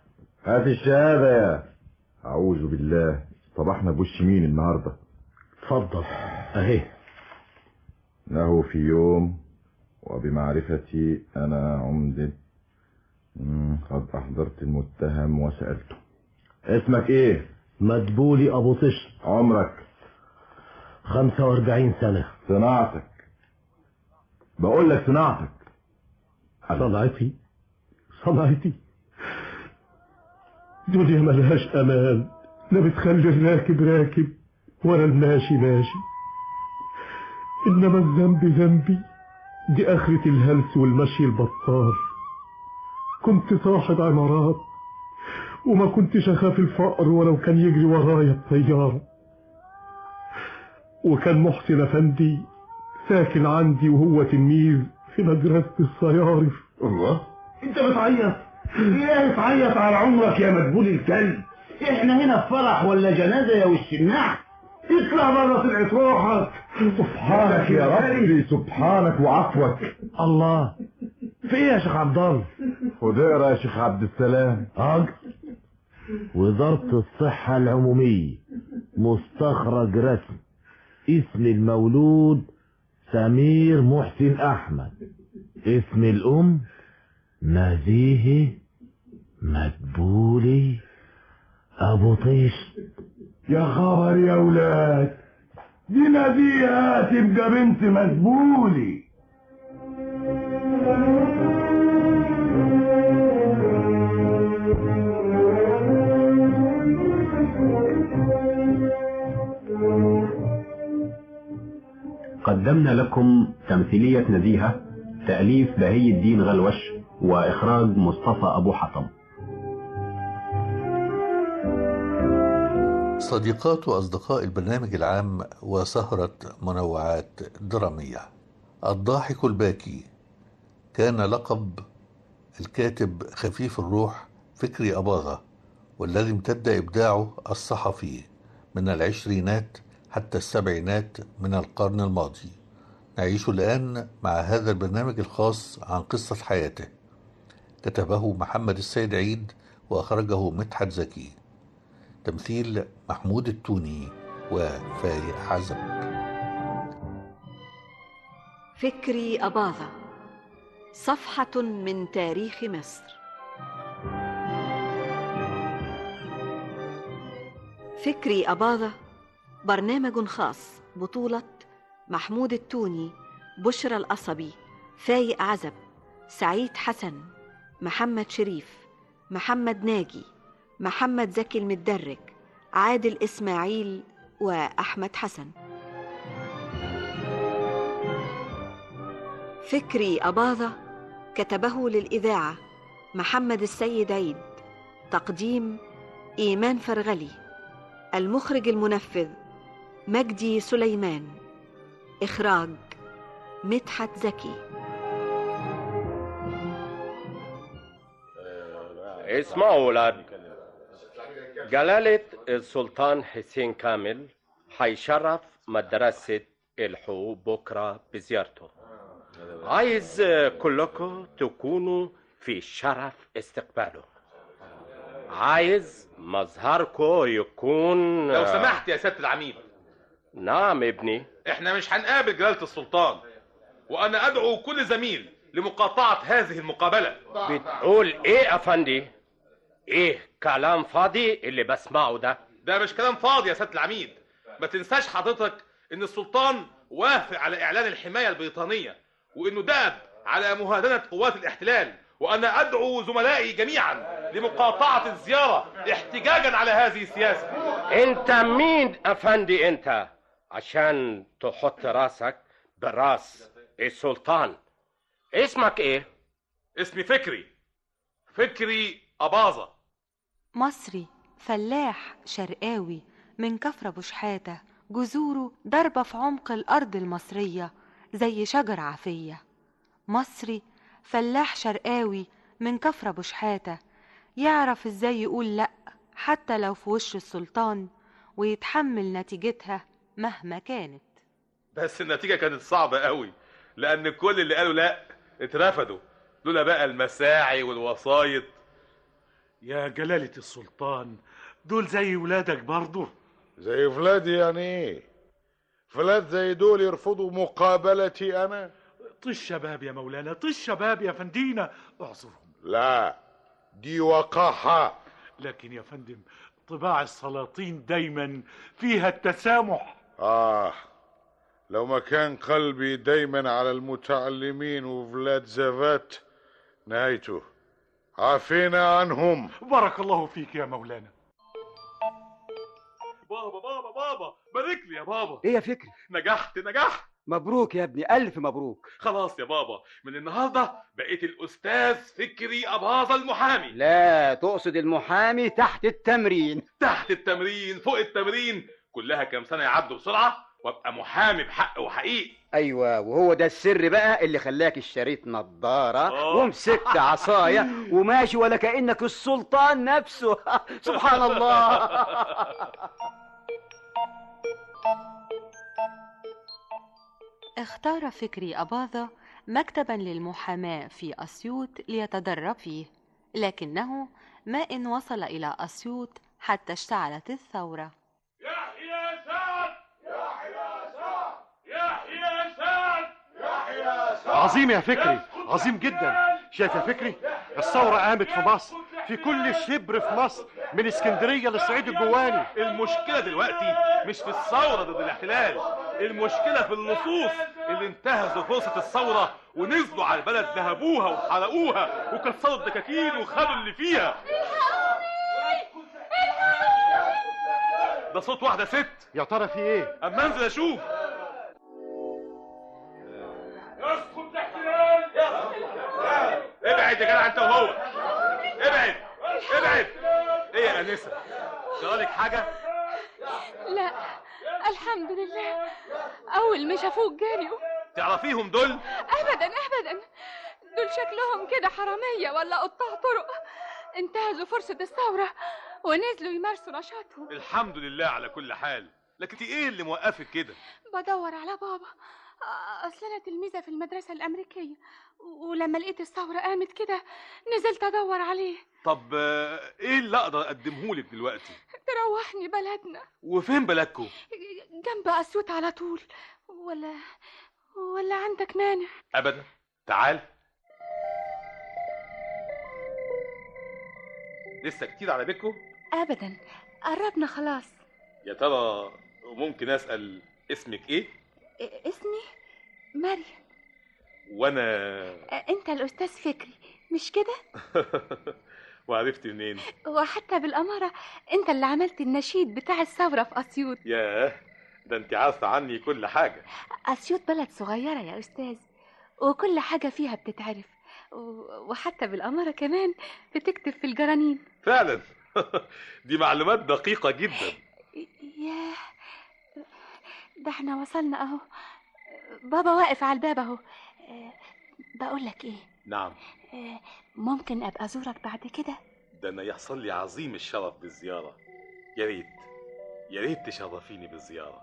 هات الشهادة يا أعوذ بالله صباحنا بوش مين النهاردة اتفضل اهي إنه في يوم وبمعرفتي أنا عمدة مم، قد أحضرت المتهم وسألته اسمك إيه؟ مدبولي ابو طشت عمرك 45 سنة صناعتك بقول لك صناعتك صنعتي صنعتي دنيا ملهاش امان لا بتخلي الراكب راكب ولا الماشي ماشي انما الذنب ذنبي دي اخرة الهلس والمشي البطال كنت صاحب عمارات وما كنتش اخاف الفقر ولو كان يجري ورايا الطيارة وكان محسن افندي ساكن عندي وهو تلميذ في مدرسة الصيارف الله انت بتعيط ايه بتعيط على عمرك يا مدبول الكلب احنا هنا في فرح ولا جنازة يا وش النحل اطلع بره طلعت روحك سبحانك يا ربي سبحانك وعفوك الله في ايه يا شيخ عبد الله خد اقرا يا شيخ عبد السلام أج وزارة الصحة العمومية مستخرج رسمي اسم المولود سمير محسن أحمد اسم الأم نزيه مدبولي أبو طيش يا خبر يا ولاد دي نزيهة تبقى بنت مدبولي قدمنا لكم تمثيلية نزيهة تأليف بهي الدين غلوش وإخراج مصطفى أبو حطب صديقات وأصدقاء البرنامج العام وسهرة منوعات درامية الضاحك الباكي كان لقب الكاتب خفيف الروح فكري أباظة والذي امتد إبداعه الصحفي من العشرينات حتى السبعينات من القرن الماضي نعيش الآن مع هذا البرنامج الخاص عن قصة حياته كتبه محمد السيد عيد وأخرجه مدحت زكي تمثيل محمود التوني وفايق عزب فكري أباظة صفحة من تاريخ مصر فكري أباظة برنامج خاص بطولة محمود التوني بشرى القصبي فايق عزب سعيد حسن محمد شريف محمد ناجي محمد زكي المدرج عادل إسماعيل وأحمد حسن فكري أباظة كتبه للإذاعة محمد السيد عيد تقديم إيمان فرغلي المخرج المنفذ مجدي سليمان إخراج مدحت زكي اسمعوا ولاد جلالة السلطان حسين كامل هيشرف مدرسة الحقوق بكرة بزيارته عايز كلكم تكونوا في شرف استقباله عايز مظهركم يكون لو سمحت يا سيادة العميد نعم ابني احنا مش هنقابل جلالة السلطان وانا ادعو كل زميل لمقاطعة هذه المقابلة بتقول ايه افندي ايه كلام فاضي اللي بسمعه ده ده مش كلام فاضي يا سيادة العميد ما تنساش حضرتك ان السلطان وافق على اعلان الحماية البريطانية وانه داب على مهادنة قوات الاحتلال وانا ادعو زملائي جميعا لمقاطعة الزيارة احتجاجا على هذه السياسة انت مين افندي انت عشان تحط راسك براس السلطان اسمك ايه اسمي فكري فكري أباظة مصري فلاح شرقاوي من كفر أبو شحاتة جذوره ضربة في عمق الأرض المصرية زي شجر عافية مصري فلاح شرقاوي من كفر أبو شحاتة يعرف ازاي يقول لأ حتى لو في وش السلطان ويتحمل نتيجتها مهما كانت بس النتيجة كانت صعبة قوي لأن كل اللي قالوا لا اترفضوا لولا بقى المساعي والوسايط يا جلالة السلطان دول زي ولادك برضه زي فلادي يعني ايه فلاد زي دول يرفضوا مقابلتي انا طش شباب يا مولانا طش شباب يا فندينا اعذرهم لا دي وقاحة لكن يا فندم طباع السلاطين دايما فيها التسامح آه لو ما كان قلبي دايما على المتعلمين وفلاد زافات نهايته عافينا عنهم بارك الله فيك يا مولانا بابا بابا بابا بارك لي يا بابا ايه يا فكري نجحت نجحت مبروك يا ابني الف مبروك خلاص يا بابا من النهارده بقيت الاستاذ فكري اباظه المحامي لا تقصد المحامي تحت التمرين تحت التمرين فوق التمرين كلها كام سنه يعدوا بسرعه وابقى محامي بحق وحقيقي ايوه وهو ده السر بقى اللي خلاك اشتريت نظاره آه. ومسكت عصايه وماشي ولا كانك السلطان نفسه سبحان الله اختار فكري أباظة مكتبا للمحاماة في أسيوط ليتدرب فيه لكنه ما إن وصل إلى أسيوط حتى اشتعلت الثورة يحيى سعد يحيى سعد يحيى سعد يحيى سعد عظيم يا فكري عظيم جدا شايف يا فكري الثورة قامت في مصر في كل شبر في مصر من اسكندرية للصعيد الجواني المشكله دلوقتي مش في الثوره ضد الاحتلال المشكله في اللصوص اللي انتهزوا فرصه الثوره ونزلوا على البلد ذهبوها وحرقوها وكسروا الدكاكين وخدوا اللي فيها ده صوت واحده ست يا ترى في ايه اما انزل اشوف اسكت الاحتلال ابعد يا جدع انت وهو ابعد ابعد ايه يا انسه جرالك حاجه لا الحمد لله اول ما شافوك جريوا تعرفيهم دول ابدا ابدا دول شكلهم كده حراميه ولا قطاع طرق انتهزوا فرصه الثوره ونزلوا يمارسوا نشاطهم الحمد لله على كل حال لكن انت ايه اللي موقفك كده بدور على بابا اصل انا تلميذه في المدرسه الامريكيه ولما لقيت الثوره قامت كده نزلت ادور عليه طب آه، ايه اللي اقدر اقدمه لك دلوقتي تروحني بلدنا وفين بلدكم جنب اسيوط على طول ولا ولا عندك مانع ابدا تعال لسه كتير على بيتكم ابدا قربنا خلاص يا ترى ممكن اسال اسمك ايه إ- اسمي مريم وانا أ- انت الاستاذ فكري مش كده وعرفت منين وحتى بالاماره انت اللي عملت النشيد بتاع الثوره في اسيوط ياه ده انت عارفه عني كل حاجه اسيوط بلد صغيره يا استاذ وكل حاجه فيها بتتعرف و- وحتى بالاماره كمان بتكتب في الجرانين فعلا دي معلومات دقيقه جدا ياه ده احنا وصلنا اهو بابا واقف على الباب اهو آه، بقول لك ايه نعم آه، ممكن ابقى ازورك بعد كده ده انا يحصل لي عظيم الشرف بالزياره يا ريت يا ريت تشرفيني بالزياره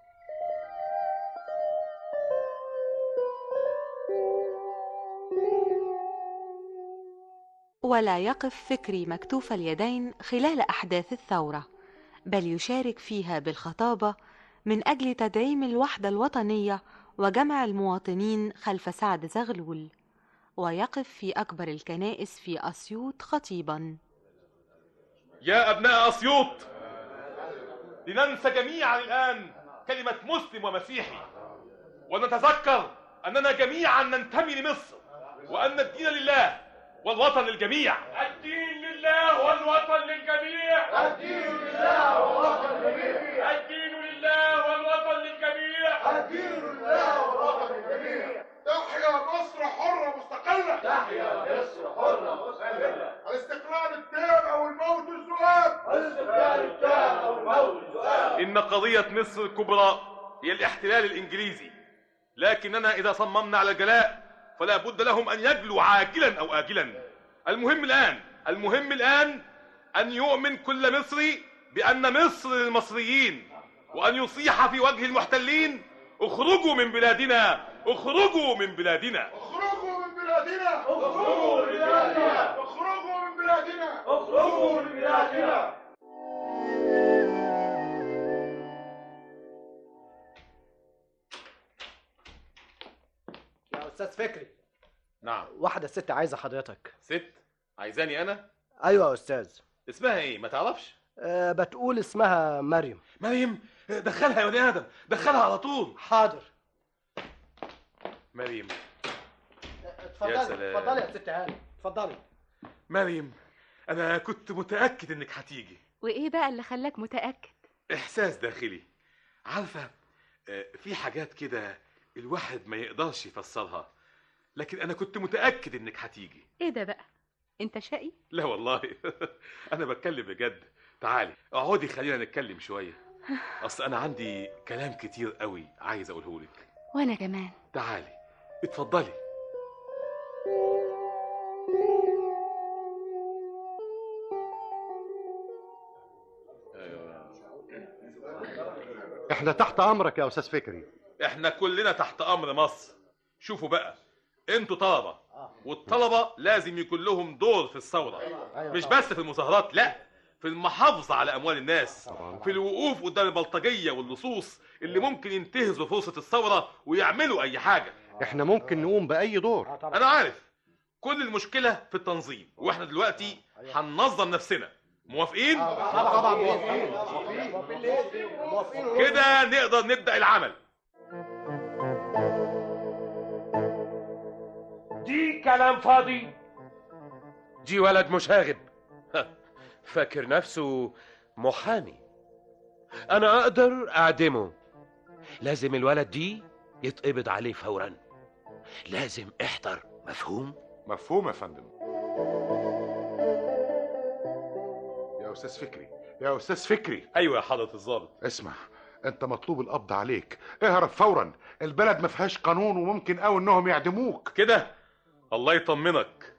ولا يقف فكري مكتوف اليدين خلال أحداث الثورة بل يشارك فيها بالخطابة من أجل تدعيم الوحدة الوطنية وجمع المواطنين خلف سعد زغلول ويقف في أكبر الكنائس في أسيوط خطيبا يا ابناء اسيوط لننسى جميعا الان كلمه مسلم ومسيحي ونتذكر اننا جميعا ننتمي لمصر وان الدين لله والوطن للجميع الدين لله والوطن للجميع الدين لله والوطن للجميع الدين لله والوطن للجميع الدين لله والوطن للجميع تحيا مصر حرة مستقلة تحيا مصر حرة مستقلة الاستقلال التام او الموت الزؤام الاستقلال التام او الموت الزؤام إن قضية مصر الكبرى هي الاحتلال الإنجليزي لكننا إذا صممنا على الجلاء فلا بد لهم أن يجلوا عاجلا أو آجلا المهم الآن المهم الآن أن يؤمن كل مصري بأن مصر للمصريين وأن يصيح في وجه المحتلين اخرجوا من بلادنا اخرجوا من بلادنا اخرجوا من بلادنا اخرجوا من بلادنا اخرجوا من بلادنا بلادنا اخرجوا من بلادنا يا استاذ فكري نعم واحده ست عايزه حضرتك ست عايزاني انا ايوه يا استاذ اسمها ايه ما تعرفش أه بتقول اسمها مريم مريم دخلها يا ولي ادم دخلها على طول حاضر مريم اتفضلي يا سلام. اتفضلي يا ست هاني اتفضلي مريم انا كنت متاكد انك هتيجي وايه بقى اللي خلاك متاكد احساس داخلي عارفه آه، في حاجات كده الواحد ما يقدرش يفسرها لكن انا كنت متاكد انك هتيجي ايه ده بقى انت شقي لا والله انا بتكلم بجد تعالي اقعدي خلينا نتكلم شويه اصل انا عندي كلام كتير قوي عايز اقوله لك وانا كمان تعالي اتفضلي احنا تحت امرك يا استاذ فكري احنا كلنا تحت امر مصر شوفوا بقى انتوا طلبه والطلبه لازم يكون لهم دور في الثوره مش بس في المظاهرات لا في المحافظه على اموال الناس في الوقوف قدام البلطجيه واللصوص اللي ممكن ينتهزوا فرصه الثوره ويعملوا اي حاجه احنا ممكن نقوم باي دور انا عارف كل المشكله في التنظيم واحنا دلوقتي هننظم نفسنا موافقين طبعا موافقين موافقين موافقين كده نقدر نبدا العمل دي كلام فاضي دي ولد مشاغب فاكر نفسه محامي انا اقدر اعدمه لازم الولد دي يتقبض عليه فورا لازم احضر مفهوم مفهوم يا فندم يا استاذ فكري يا استاذ فكري ايوه يا حضره الضابط اسمع انت مطلوب القبض عليك اهرب فورا البلد ما فيهاش قانون وممكن قوي انهم يعدموك كده الله يطمنك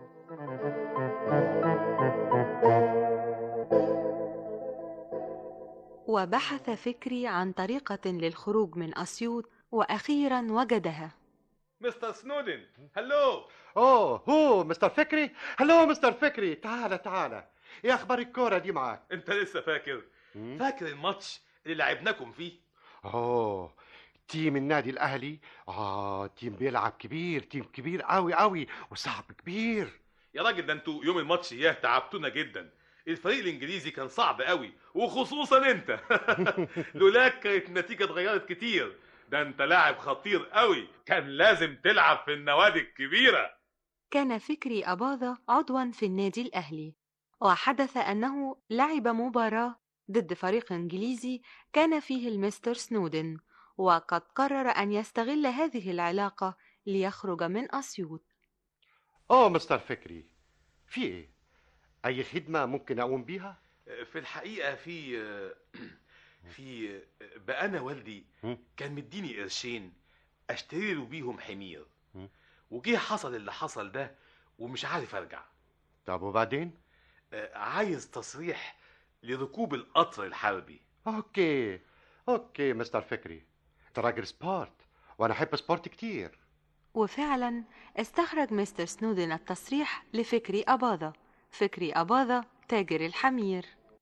وبحث فكري عن طريقة للخروج من أسيوط وأخيرا وجدها مستر سنودن هلو اوه هو مستر فكري هلو مستر فكري تعالى تعالى ايه اخبار الكوره دي معاك انت لسه فاكر فاكر الماتش اللي لعبناكم فيه اوه تيم النادي الاهلي اه تيم بيلعب كبير تيم كبير قوي قوي وصعب كبير يا راجل ده انتوا يوم الماتش اياه تعبتونا جدا الفريق الانجليزي كان صعب قوي وخصوصا انت لولاك كانت النتيجه اتغيرت كتير ده انت لاعب خطير قوي كان لازم تلعب في النوادي الكبيره كان فكري أباظة عضوا في النادي الأهلي وحدث أنه لعب مباراة ضد فريق إنجليزي كان فيه المستر سنودن وقد قرر أن يستغل هذه العلاقة ليخرج من أسيوط اوه مستر فكري في ايه اي خدمه ممكن اقوم بيها في الحقيقه في في بقى انا والدي كان مديني قرشين اشتري له بيهم حمير وجه حصل اللي حصل ده ومش عارف ارجع طب وبعدين آه، عايز تصريح لركوب القطر الحربي اوكي اوكي مستر فكري انت راجل سبورت وانا احب سبورت كتير وفعلا استخرج مستر سنودن التصريح لفكري أباظة فكري أباظة تاجر الحمير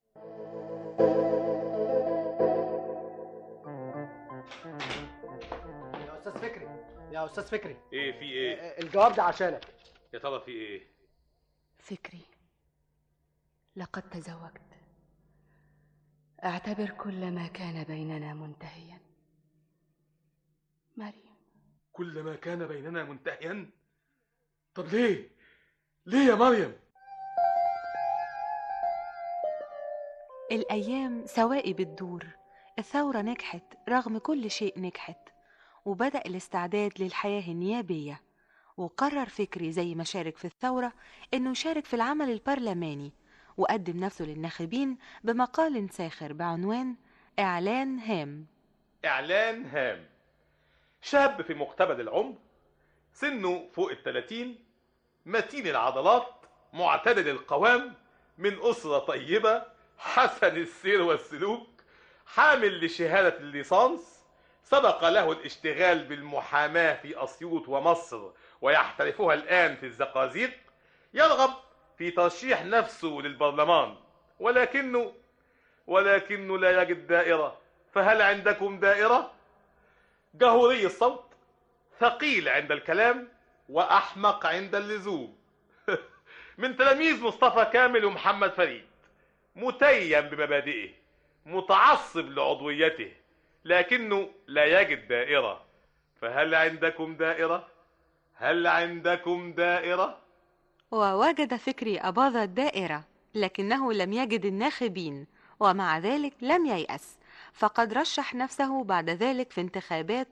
يا استاذ فكري يا استاذ فكري ايه في ايه الجواب ده عشانك يا ترى في ايه فكري لقد تزوجت اعتبر كل ما كان بيننا منتهيا مريم كل ما كان بيننا منتهيا طب ليه ليه يا مريم الأيام سوائي بتدور الثورة نجحت رغم كل شيء نجحت وبدأ الاستعداد للحياة النيابية وقرر فكري زي ما شارك في الثورة إنه يشارك في العمل البرلماني وقدم نفسه للناخبين بمقال ساخر بعنوان إعلان هام اعلان هام شاب في مقتبل العمر سنه فوق الثلاثين متين العضلات معتدل القوام من أسرة طيبة حسن السير والسلوك حامل لشهادة الليسانس سبق له الاشتغال بالمحاماة في أسيوط ومصر ويحترفها الآن في الزقازيق يرغب في ترشيح نفسه للبرلمان ولكنه ولكنه لا يجد دائرة فهل عندكم دائرة؟ جهوري الصوت ثقيل عند الكلام وأحمق عند اللزوم من تلاميذ مصطفى كامل ومحمد فريد متيم بمبادئه متعصب لعضويته لكنه لا يجد دائرة فهل عندكم دائرة؟ هل عندكم دائرة؟ ووجد فكري أباظة الدائرة لكنه لم يجد الناخبين ومع ذلك لم ييأس فقد رشح نفسه بعد ذلك في انتخابات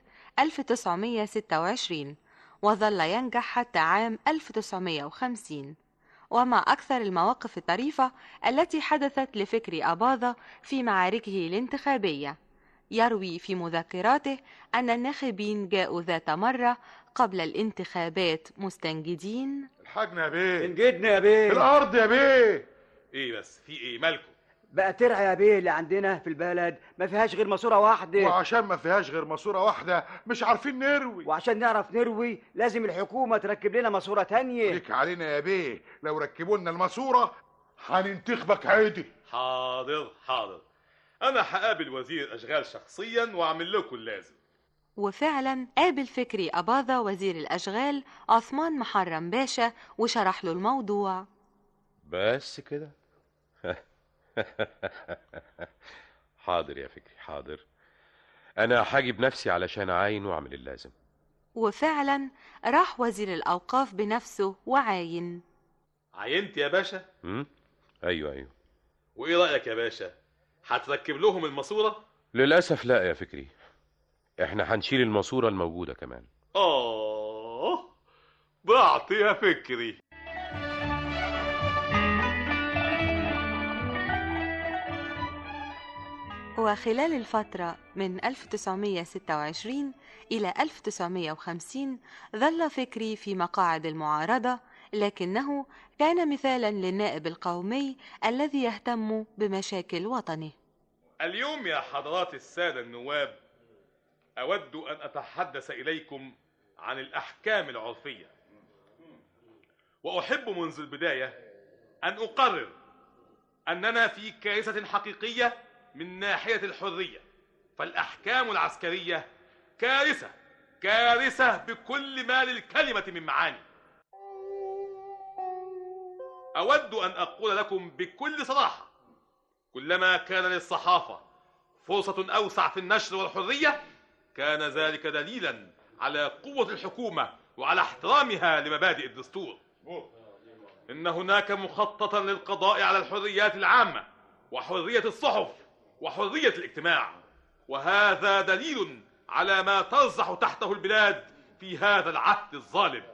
1926 وظل ينجح حتى عام 1950 وما أكثر المواقف الطريفة التي حدثت لفكري أباظة في معاركه الانتخابية يروي في مذكراته أن الناخبين جاءوا ذات مرة قبل الانتخابات مستنجدين الحاجنا يا بيه انجدنا يا بيه الارض يا بيه ايه بس في ايه مالكم بقى ترعى يا بيه اللي عندنا في البلد ما فيهاش غير ماسوره واحده وعشان ما فيهاش غير ماسوره واحده مش عارفين نروي وعشان نعرف نروي لازم الحكومه تركب لنا ماسوره تانية ليك علينا يا بيه لو ركبوا لنا الماسوره هننتخبك عادي حاضر حاضر انا هقابل وزير الاشغال شخصيا واعمل لكم اللازم وفعلا قابل فكري أباظة وزير الأشغال عثمان محرم باشا وشرح له الموضوع بس كده حاضر يا فكري حاضر انا هاجي بنفسي علشان اعاين واعمل اللازم وفعلا راح وزير الأوقاف بنفسه وعاين عينت يا باشا امم ايوه ايوه وايه رايك يا باشا هتركب لهم الماسوره للاسف لا يا فكري احنا هنشيل الماسوره الموجوده كمان اه ضعت يا فكري وخلال الفترة من 1926 إلى 1950 ظل فكري في مقاعد المعارضة لكنه كان مثالا للنائب القومي الذي يهتم بمشاكل وطنه اليوم يا حضرات السادة النواب أود أن أتحدث إليكم عن الأحكام العرفية وأحب منذ البداية أن أقرر أننا في كارثة حقيقية من ناحية الحرية فالأحكام العسكرية كارثة كارثة بكل ما للكلمة من معاني أود أن أقول لكم بكل صراحة كلما كان للصحافة فرصة أوسع في النشر والحرية كان ذلك دليلا على قوة الحكومة وعلى احترامها لمبادئ الدستور إن هناك مخططا للقضاء على الحريات العامة وحرية الصحف وحرية الاجتماع وهذا دليل على ما ترزح تحته البلاد في هذا العهد الظالم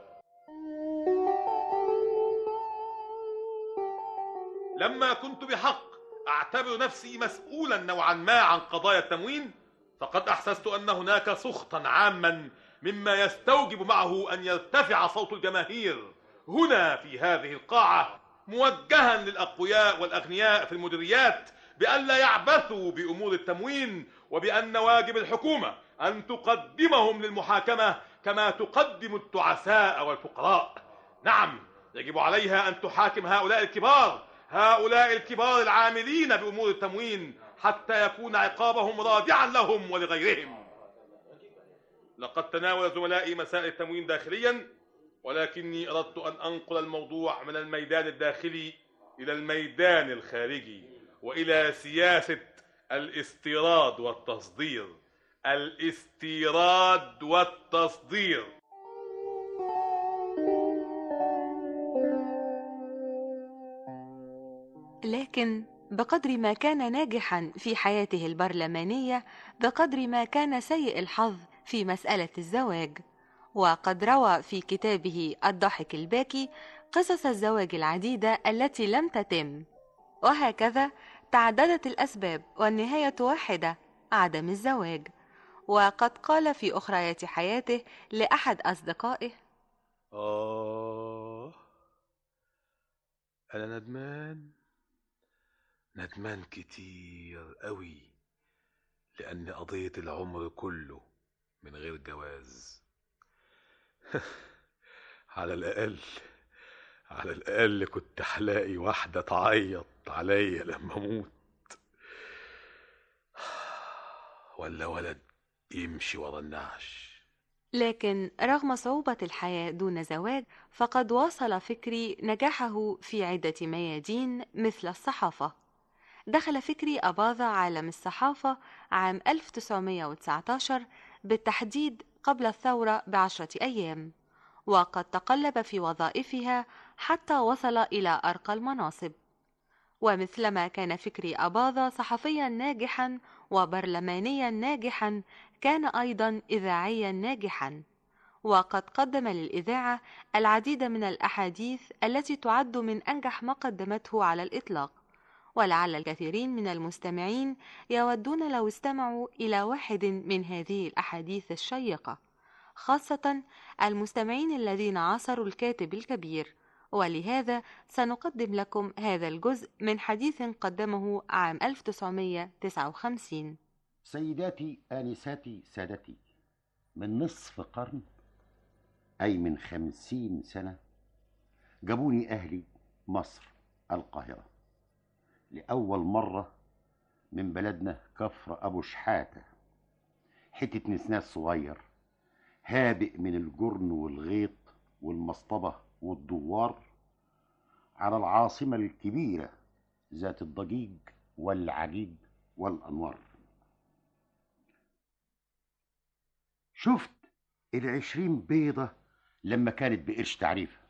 لما كنت بحق اعتبر نفسي مسؤولا نوعا ما عن قضايا التموين فقد احسست ان هناك سخطا عاما مما يستوجب معه ان يرتفع صوت الجماهير هنا في هذه القاعه موجها للاقوياء والاغنياء في المديريات بألا يعبثوا بأمور التموين وبأن واجب الحكومة أن تقدمهم للمحاكمة كما تقدم التعساء والفقراء نعم يجب عليها أن تحاكم هؤلاء الكبار هؤلاء الكبار العاملين بأمور التموين حتى يكون عقابهم رادعا لهم ولغيرهم لقد تناول زملائي مسائل التموين داخليا ولكني أردت أن أنقل الموضوع من الميدان الداخلي إلى الميدان الخارجي والى سياسه الاستيراد والتصدير الاستيراد والتصدير لكن بقدر ما كان ناجحا في حياته البرلمانية بقدر ما كان سيء الحظ في مسألة الزواج وقد روى في كتابه الضحك الباكي قصص الزواج العديدة التي لم تتم وهكذا تعددت الأسباب والنهاية واحدة عدم الزواج وقد قال في أخريات حياته لأحد أصدقائه آه أنا ندمان ندمان كتير قوي لأني قضيت العمر كله من غير جواز على الأقل على الأقل كنت هلاقي واحدة تعيط عليا لما أموت ولا ولد يمشي ورا النعش لكن رغم صعوبة الحياة دون زواج فقد واصل فكري نجاحه في عدة ميادين مثل الصحافة دخل فكري أباظة عالم الصحافة عام 1919 بالتحديد قبل الثورة بعشرة أيام وقد تقلب في وظائفها حتى وصل إلى أرقى المناصب ومثلما كان فكري أباظة صحفيا ناجحا وبرلمانيا ناجحا كان أيضا إذاعيا ناجحا وقد قدم للإذاعة العديد من الأحاديث التي تعد من أنجح ما قدمته على الإطلاق ولعل الكثيرين من المستمعين يودون لو استمعوا إلى واحد من هذه الأحاديث الشيقة خاصة المستمعين الذين عاصروا الكاتب الكبير ولهذا سنقدم لكم هذا الجزء من حديث قدمه عام 1959 سيداتي آنساتي سادتي من نصف قرن أي من خمسين سنة جابوني أهلي مصر القاهرة لأول مرة من بلدنا كفر أبو شحاتة حتة نسناس صغير هابئ من الجرن والغيط والمصطبة والدوار على العاصمة الكبيرة ذات الضجيج والعجيج والأنوار شفت العشرين بيضة لما كانت بقرش تعريفة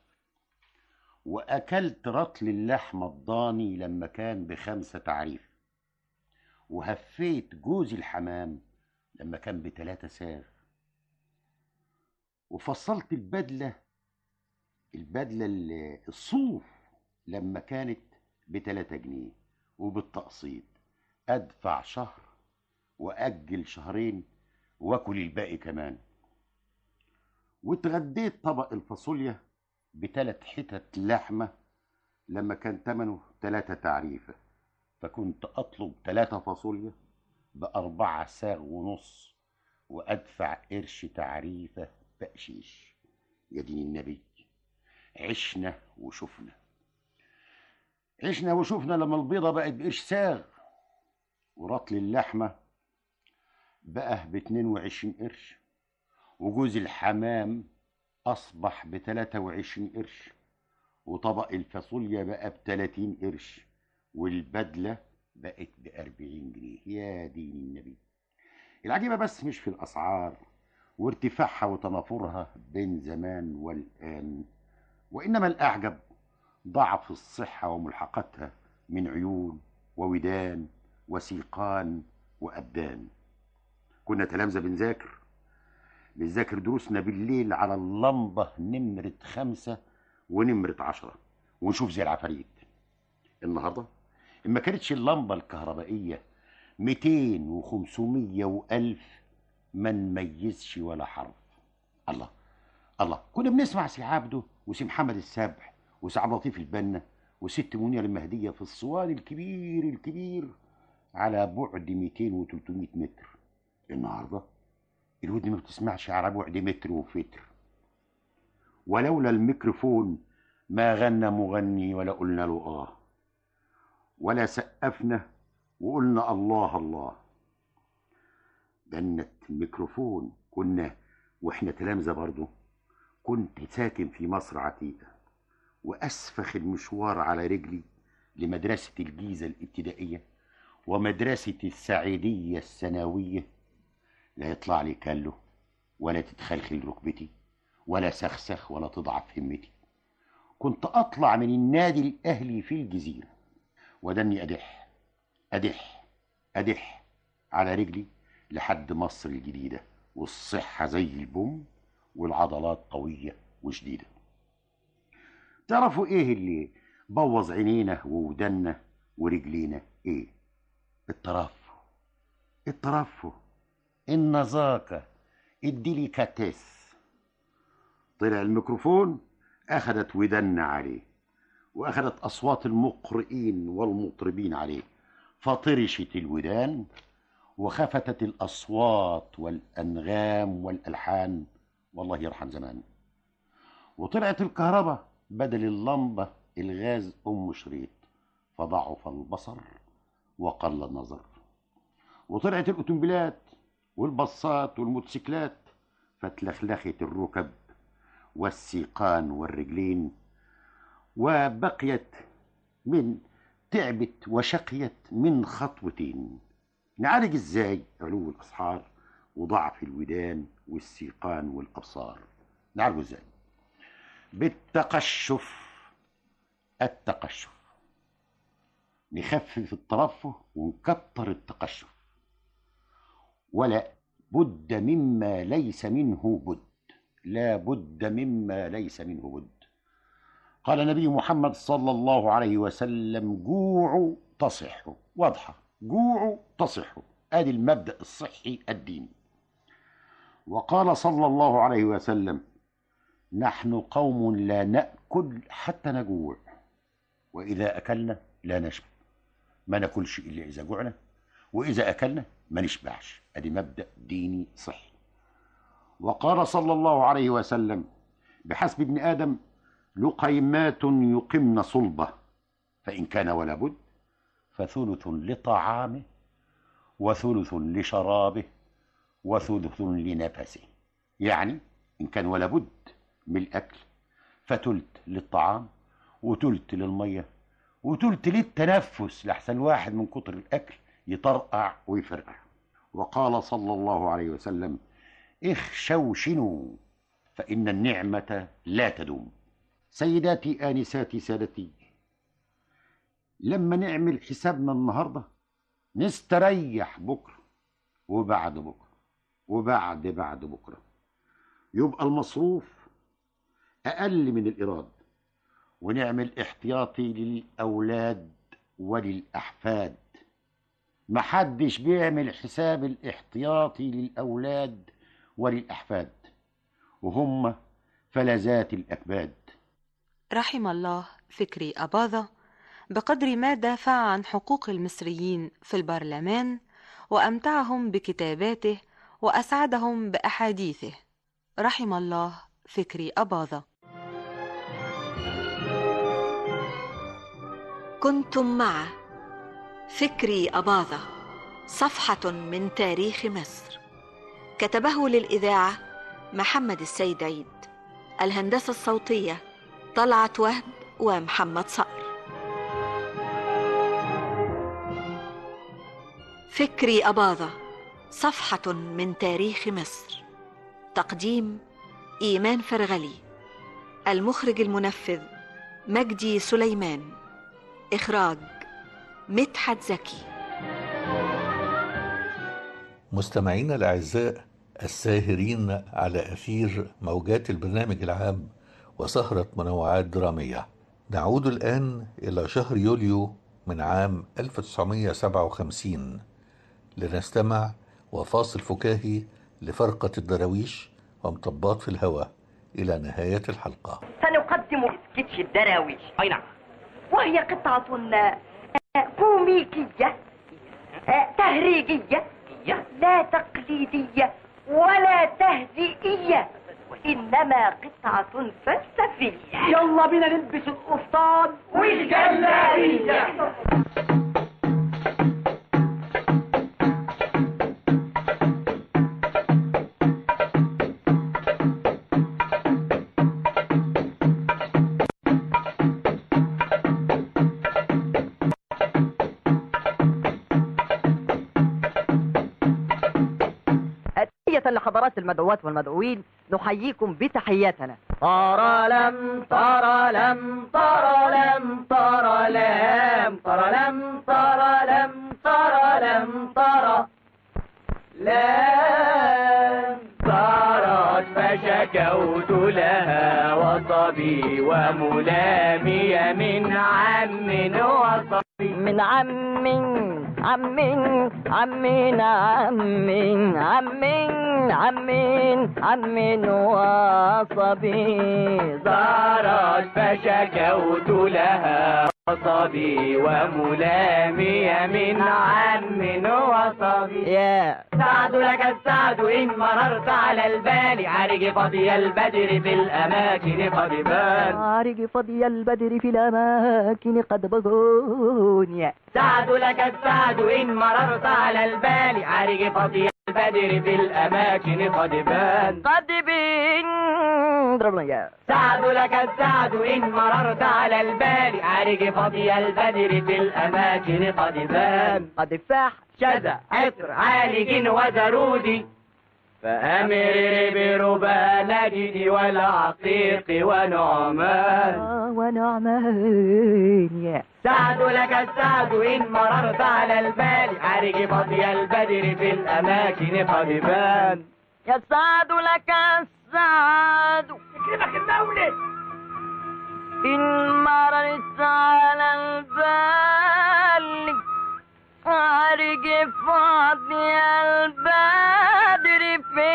وأكلت رطل اللحمة الضاني لما كان بخمسة تعريف وهفيت جوز الحمام لما كان بتلاتة ساغ وفصلت البدلة البدلة ال- الصوف لما كانت بتلاتة جنيه وبالتقسيط أدفع شهر وأجل شهرين وأكل الباقي كمان واتغديت طبق الفاصوليا بتلات حتت لحمة لما كان تمنه تلاتة تعريفة فكنت أطلب تلاتة فاصوليا بأربعة ساغ ونص وأدفع قرش تعريفة بقشيش يا دين النبي عشنا وشفنا عشنا وشفنا لما البيضة بقت بقرش ساغ ورطل اللحمة بقى باتنين وعشرين قرش وجوز الحمام أصبح بتلاتة وعشرين قرش وطبق الفاصوليا بقى بتلاتين قرش والبدلة بقت بأربعين جنيه يا دين النبي العجيبة بس مش في الأسعار وارتفاعها وتنافرها بين زمان والآن وإنما الأعجب ضعف الصحة وملحقاتها من عيون وودان وسيقان وأبدان كنا تلامذة بنذاكر بنذاكر دروسنا بالليل على اللمبة نمرة خمسة ونمرة عشرة ونشوف زي العفاريت النهاردة ما كانتش اللمبة الكهربائية ميتين وخمسمية وألف ما نميزش ولا حرف الله الله كنا بنسمع سي عبده وسي محمد السبح وسي عبد اللطيف البنا وست منير المهدية في الصوان الكبير الكبير على بعد 200 و 300 متر النهارده الودن ما بتسمعش على بعد متر وفتر ولولا الميكروفون ما غنى مغني ولا قلنا له اه ولا سقفنا وقلنا الله الله جنة الميكروفون كنا واحنا تلامذة برضه كنت ساكن في مصر عتيقة وأسفخ المشوار على رجلي لمدرسة الجيزة الابتدائية ومدرسة السعيدية الثانوية لا يطلع لي كله ولا تتخلخل ركبتي ولا سخسخ ولا تضعف همتي كنت أطلع من النادي الأهلي في الجزيرة ودني أدح أدح أدح على رجلي لحد مصر الجديدة والصحة زي البوم والعضلات قوية وشديدة تعرفوا ايه اللي بوظ عينينا وودنا ورجلينا ايه الترفه الترفه النزاكة الديليكاتيس طلع الميكروفون اخذت ودنا عليه واخذت اصوات المقرئين والمطربين عليه فطرشت الودان وخفتت الاصوات والانغام والالحان والله يرحم زمان وطلعت الكهرباء بدل اللمبة الغاز أم شريط فضعف البصر وقل النظر وطلعت الأوتومبيلات والبصات والموتوسيكلات فتلخلخت الركب والسيقان والرجلين وبقيت من تعبت وشقيت من خطوتين نعالج ازاي علو الاسعار وضعف الودان والسيقان والابصار نعالجه ازاي بالتقشف التقشف نخفف الترفه ونكتر التقشف ولا بد مما ليس منه بد لا بد مما ليس منه بد قال النبي محمد صلى الله عليه وسلم جوعوا تصحوا واضحة جوعوا تصحوا ادي المبدأ الصحي الديني وقال صلى الله عليه وسلم نحن قوم لا نأكل حتى نجوع وإذا أكلنا لا نشبع ما ناكلش إلا إذا جوعنا وإذا أكلنا ما نشبعش ادي مبدأ ديني صحي وقال صلى الله عليه وسلم بحسب ابن آدم لقيمات يقمن صلبه فإن كان ولا بد فثلث لطعامه وثلث لشرابه وثلث لنفسه يعني إن كان ولا بد من الأكل فتلت للطعام وتلت للمية وتلت للتنفس لحسن الواحد من كتر الأكل يطرقع ويفرقع وقال صلى الله عليه وسلم اخشوشنوا فإن النعمة لا تدوم سيداتي آنساتي سادتي لما نعمل حسابنا النهاردة نستريح بكرة وبعد بكرة وبعد بعد بكرة يبقى المصروف أقل من الإيراد ونعمل احتياطي للأولاد وللأحفاد محدش بيعمل حساب الاحتياطي للأولاد وللأحفاد وهم فلذات الأكباد رحم الله فكري أباظة بقدر ما دافع عن حقوق المصريين في البرلمان وأمتعهم بكتاباته وأسعدهم بأحاديثه رحم الله فكري أباظة كنتم مع فكري أباظة صفحة من تاريخ مصر كتبه للإذاعة محمد السيد عيد الهندسة الصوتية طلعت وهب ومحمد صقر فكري أباظة صفحة من تاريخ مصر تقديم إيمان فرغلي المخرج المنفذ مجدي سليمان إخراج مدحت زكي مستمعينا الأعزاء الساهرين على أثير موجات البرنامج العام وسهرة منوعات درامية نعود الآن إلى شهر يوليو من عام 1957 لنستمع وفاصل فكاهي لفرقة الدراويش ومطبات في الهواء إلى نهاية الحلقة سنقدم سكتش الدراويش أي نعم وهي قطعة آه، كوميكية آه، تهريجية لا تقليدية ولا تهزيئية وإنما قطعة فلسفية يلا بينا نلبس القفطان والجلابية تحية لحضرات المدعوات والمدعوين نحييكم بتحياتنا طرلم طرلم طرلم طرلم طرلم طرلم طرلم طر لم طرت فشكوت لها وصبي وملامي من عم وصبي من عم عم عم عم عم عم عم وصبي زارت فشكوت لها وصبي وملامي من عم وصبي يا سعد لك السعد إن مررت على البال عرج فضي البدر في الأماكن قد بان عارج فضي البدر في الأماكن قد بغون سعد لك السعد إن مررت على البال عرج فضي البدر في الأماكن قد بان قد بين ضربنا يا سعد لك السعد إن مررت على البال عرج فضي البدر في الأماكن قد بان قد فاح شذا عطر عالج وزرودي فأمر بربا نجد والعقيق ونعمان ونعمان يا سعد لك السعد إن مررت على البال عرج فضي البدر في الأماكن قد بان يسعد لك السعد يكرمك المولد إن مررت على البال عرج فاضي البدر في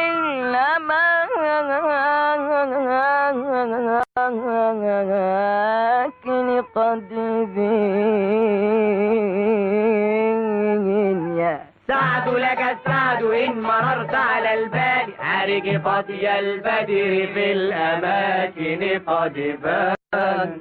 الأماكن قد بين يا سعد لك السعد إن مررت على البال عرج فضي البدر في الأماكن قد بان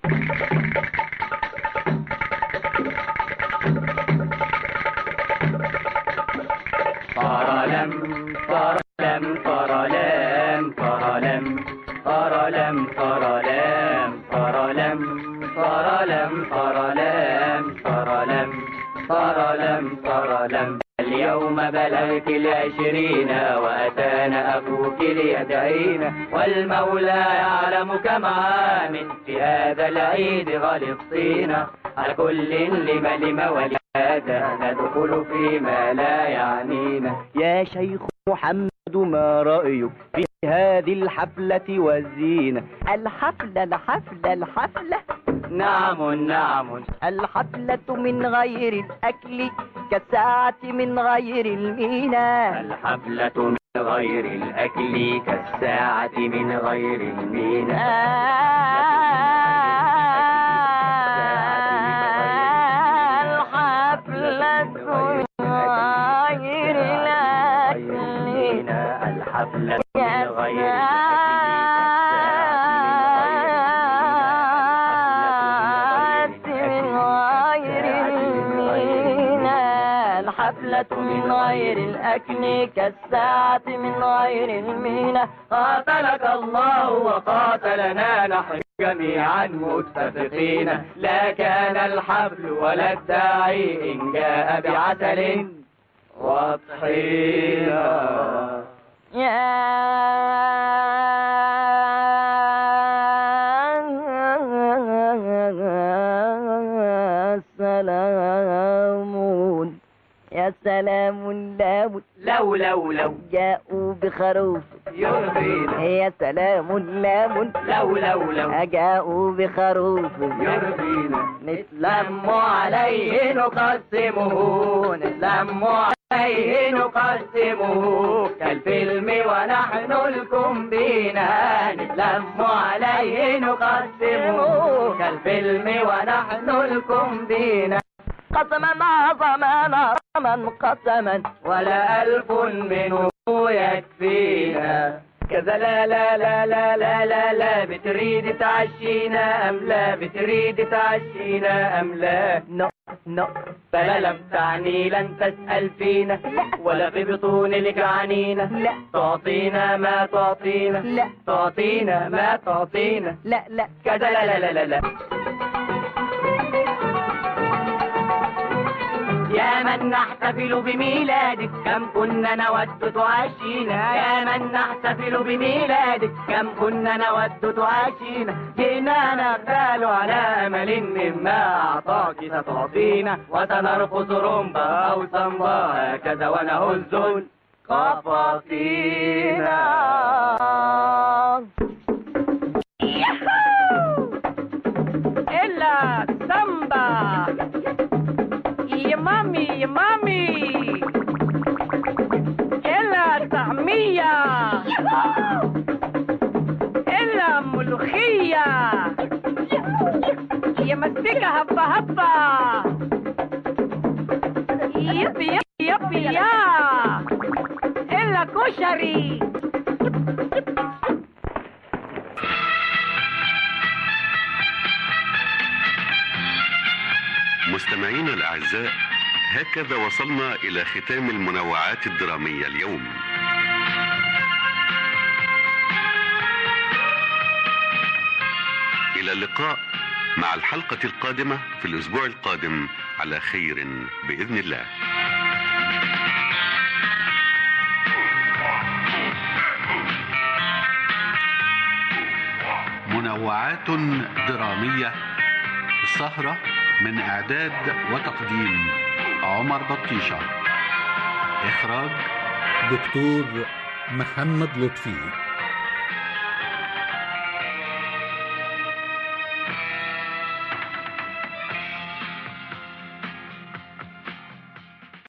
فرلم فرلم فرلم فرلم فرلم فرلم فرلم فرلم فرلم فرلم فرلم فرلم اليوم بلغت العشرين وأتانا أخوك ليدعينا والمولى يعلم كم عام في هذا العيد غلطينا على كل لم لم ولهذا ندخل فيما لا يعنينا يا شيخ محمد ما رأيك في هذه الحفلة والزينة الحفلة الحفلة الحفلة نعم نعم الحفلة من غير الأكل كالساعة من غير المينا الحفلة من غير الأكل كالساعة من غير المينا الحفلة من غير الأكل الحفلة من غير الحفلة من غير الأكل كالساعة من غير المينا قاتلك الله وقاتلنا نحن جميعا متفقين لا كان الحفل ولا الداعي إن جاء بعسل وطحينا يا سلام يا سلام لام لو لو لو جاءوا بخروف يرضينا يا سلام لام لو لو لو جاءوا بخروف يرضينا نتلم عليه نقسمه نتلم عليه نقسمه كالفيلم ونحن الكومبينا نتلم عليه نقسمه كالفيلم ونحن الكومبينا قسما عظما رما قسما ولا ألف منه يكفينا كذا لا لا لا لا لا لا لا بتريد تعشينا أم لا بتريد تعشينا أم لا نو نو فلا لم تعني لن تسأل فينا ولا في بطونك عنينا لا تعطينا ما تعطينا لا تعطينا ما تعطينا لا لا كذا لا لا لا لا, لا. يا من نحتفل بميلادك كم كنا نود تعاشينا يا من نحتفل بميلادك كم كنا نود تعاشينا جئنا نغتال على أمل مما أعطاك ستعطينا وسنرقص رمبا أو سمبا هكذا ونهز قفاطينا إلا سامبا يا مامي يا مامي إلا طعمية إلا ملوخية يا مسا بيكا هبا هبا يبي يبي يبي يا إلا كشري مستمعينا الأعزاء هكذا وصلنا إلى ختام المنوعات الدرامية اليوم إلى اللقاء مع الحلقة القادمة في الأسبوع القادم على خير بإذن الله منوعات درامية السهرة من إعداد وتقديم عمر بطيشة إخراج دكتور محمد لطفي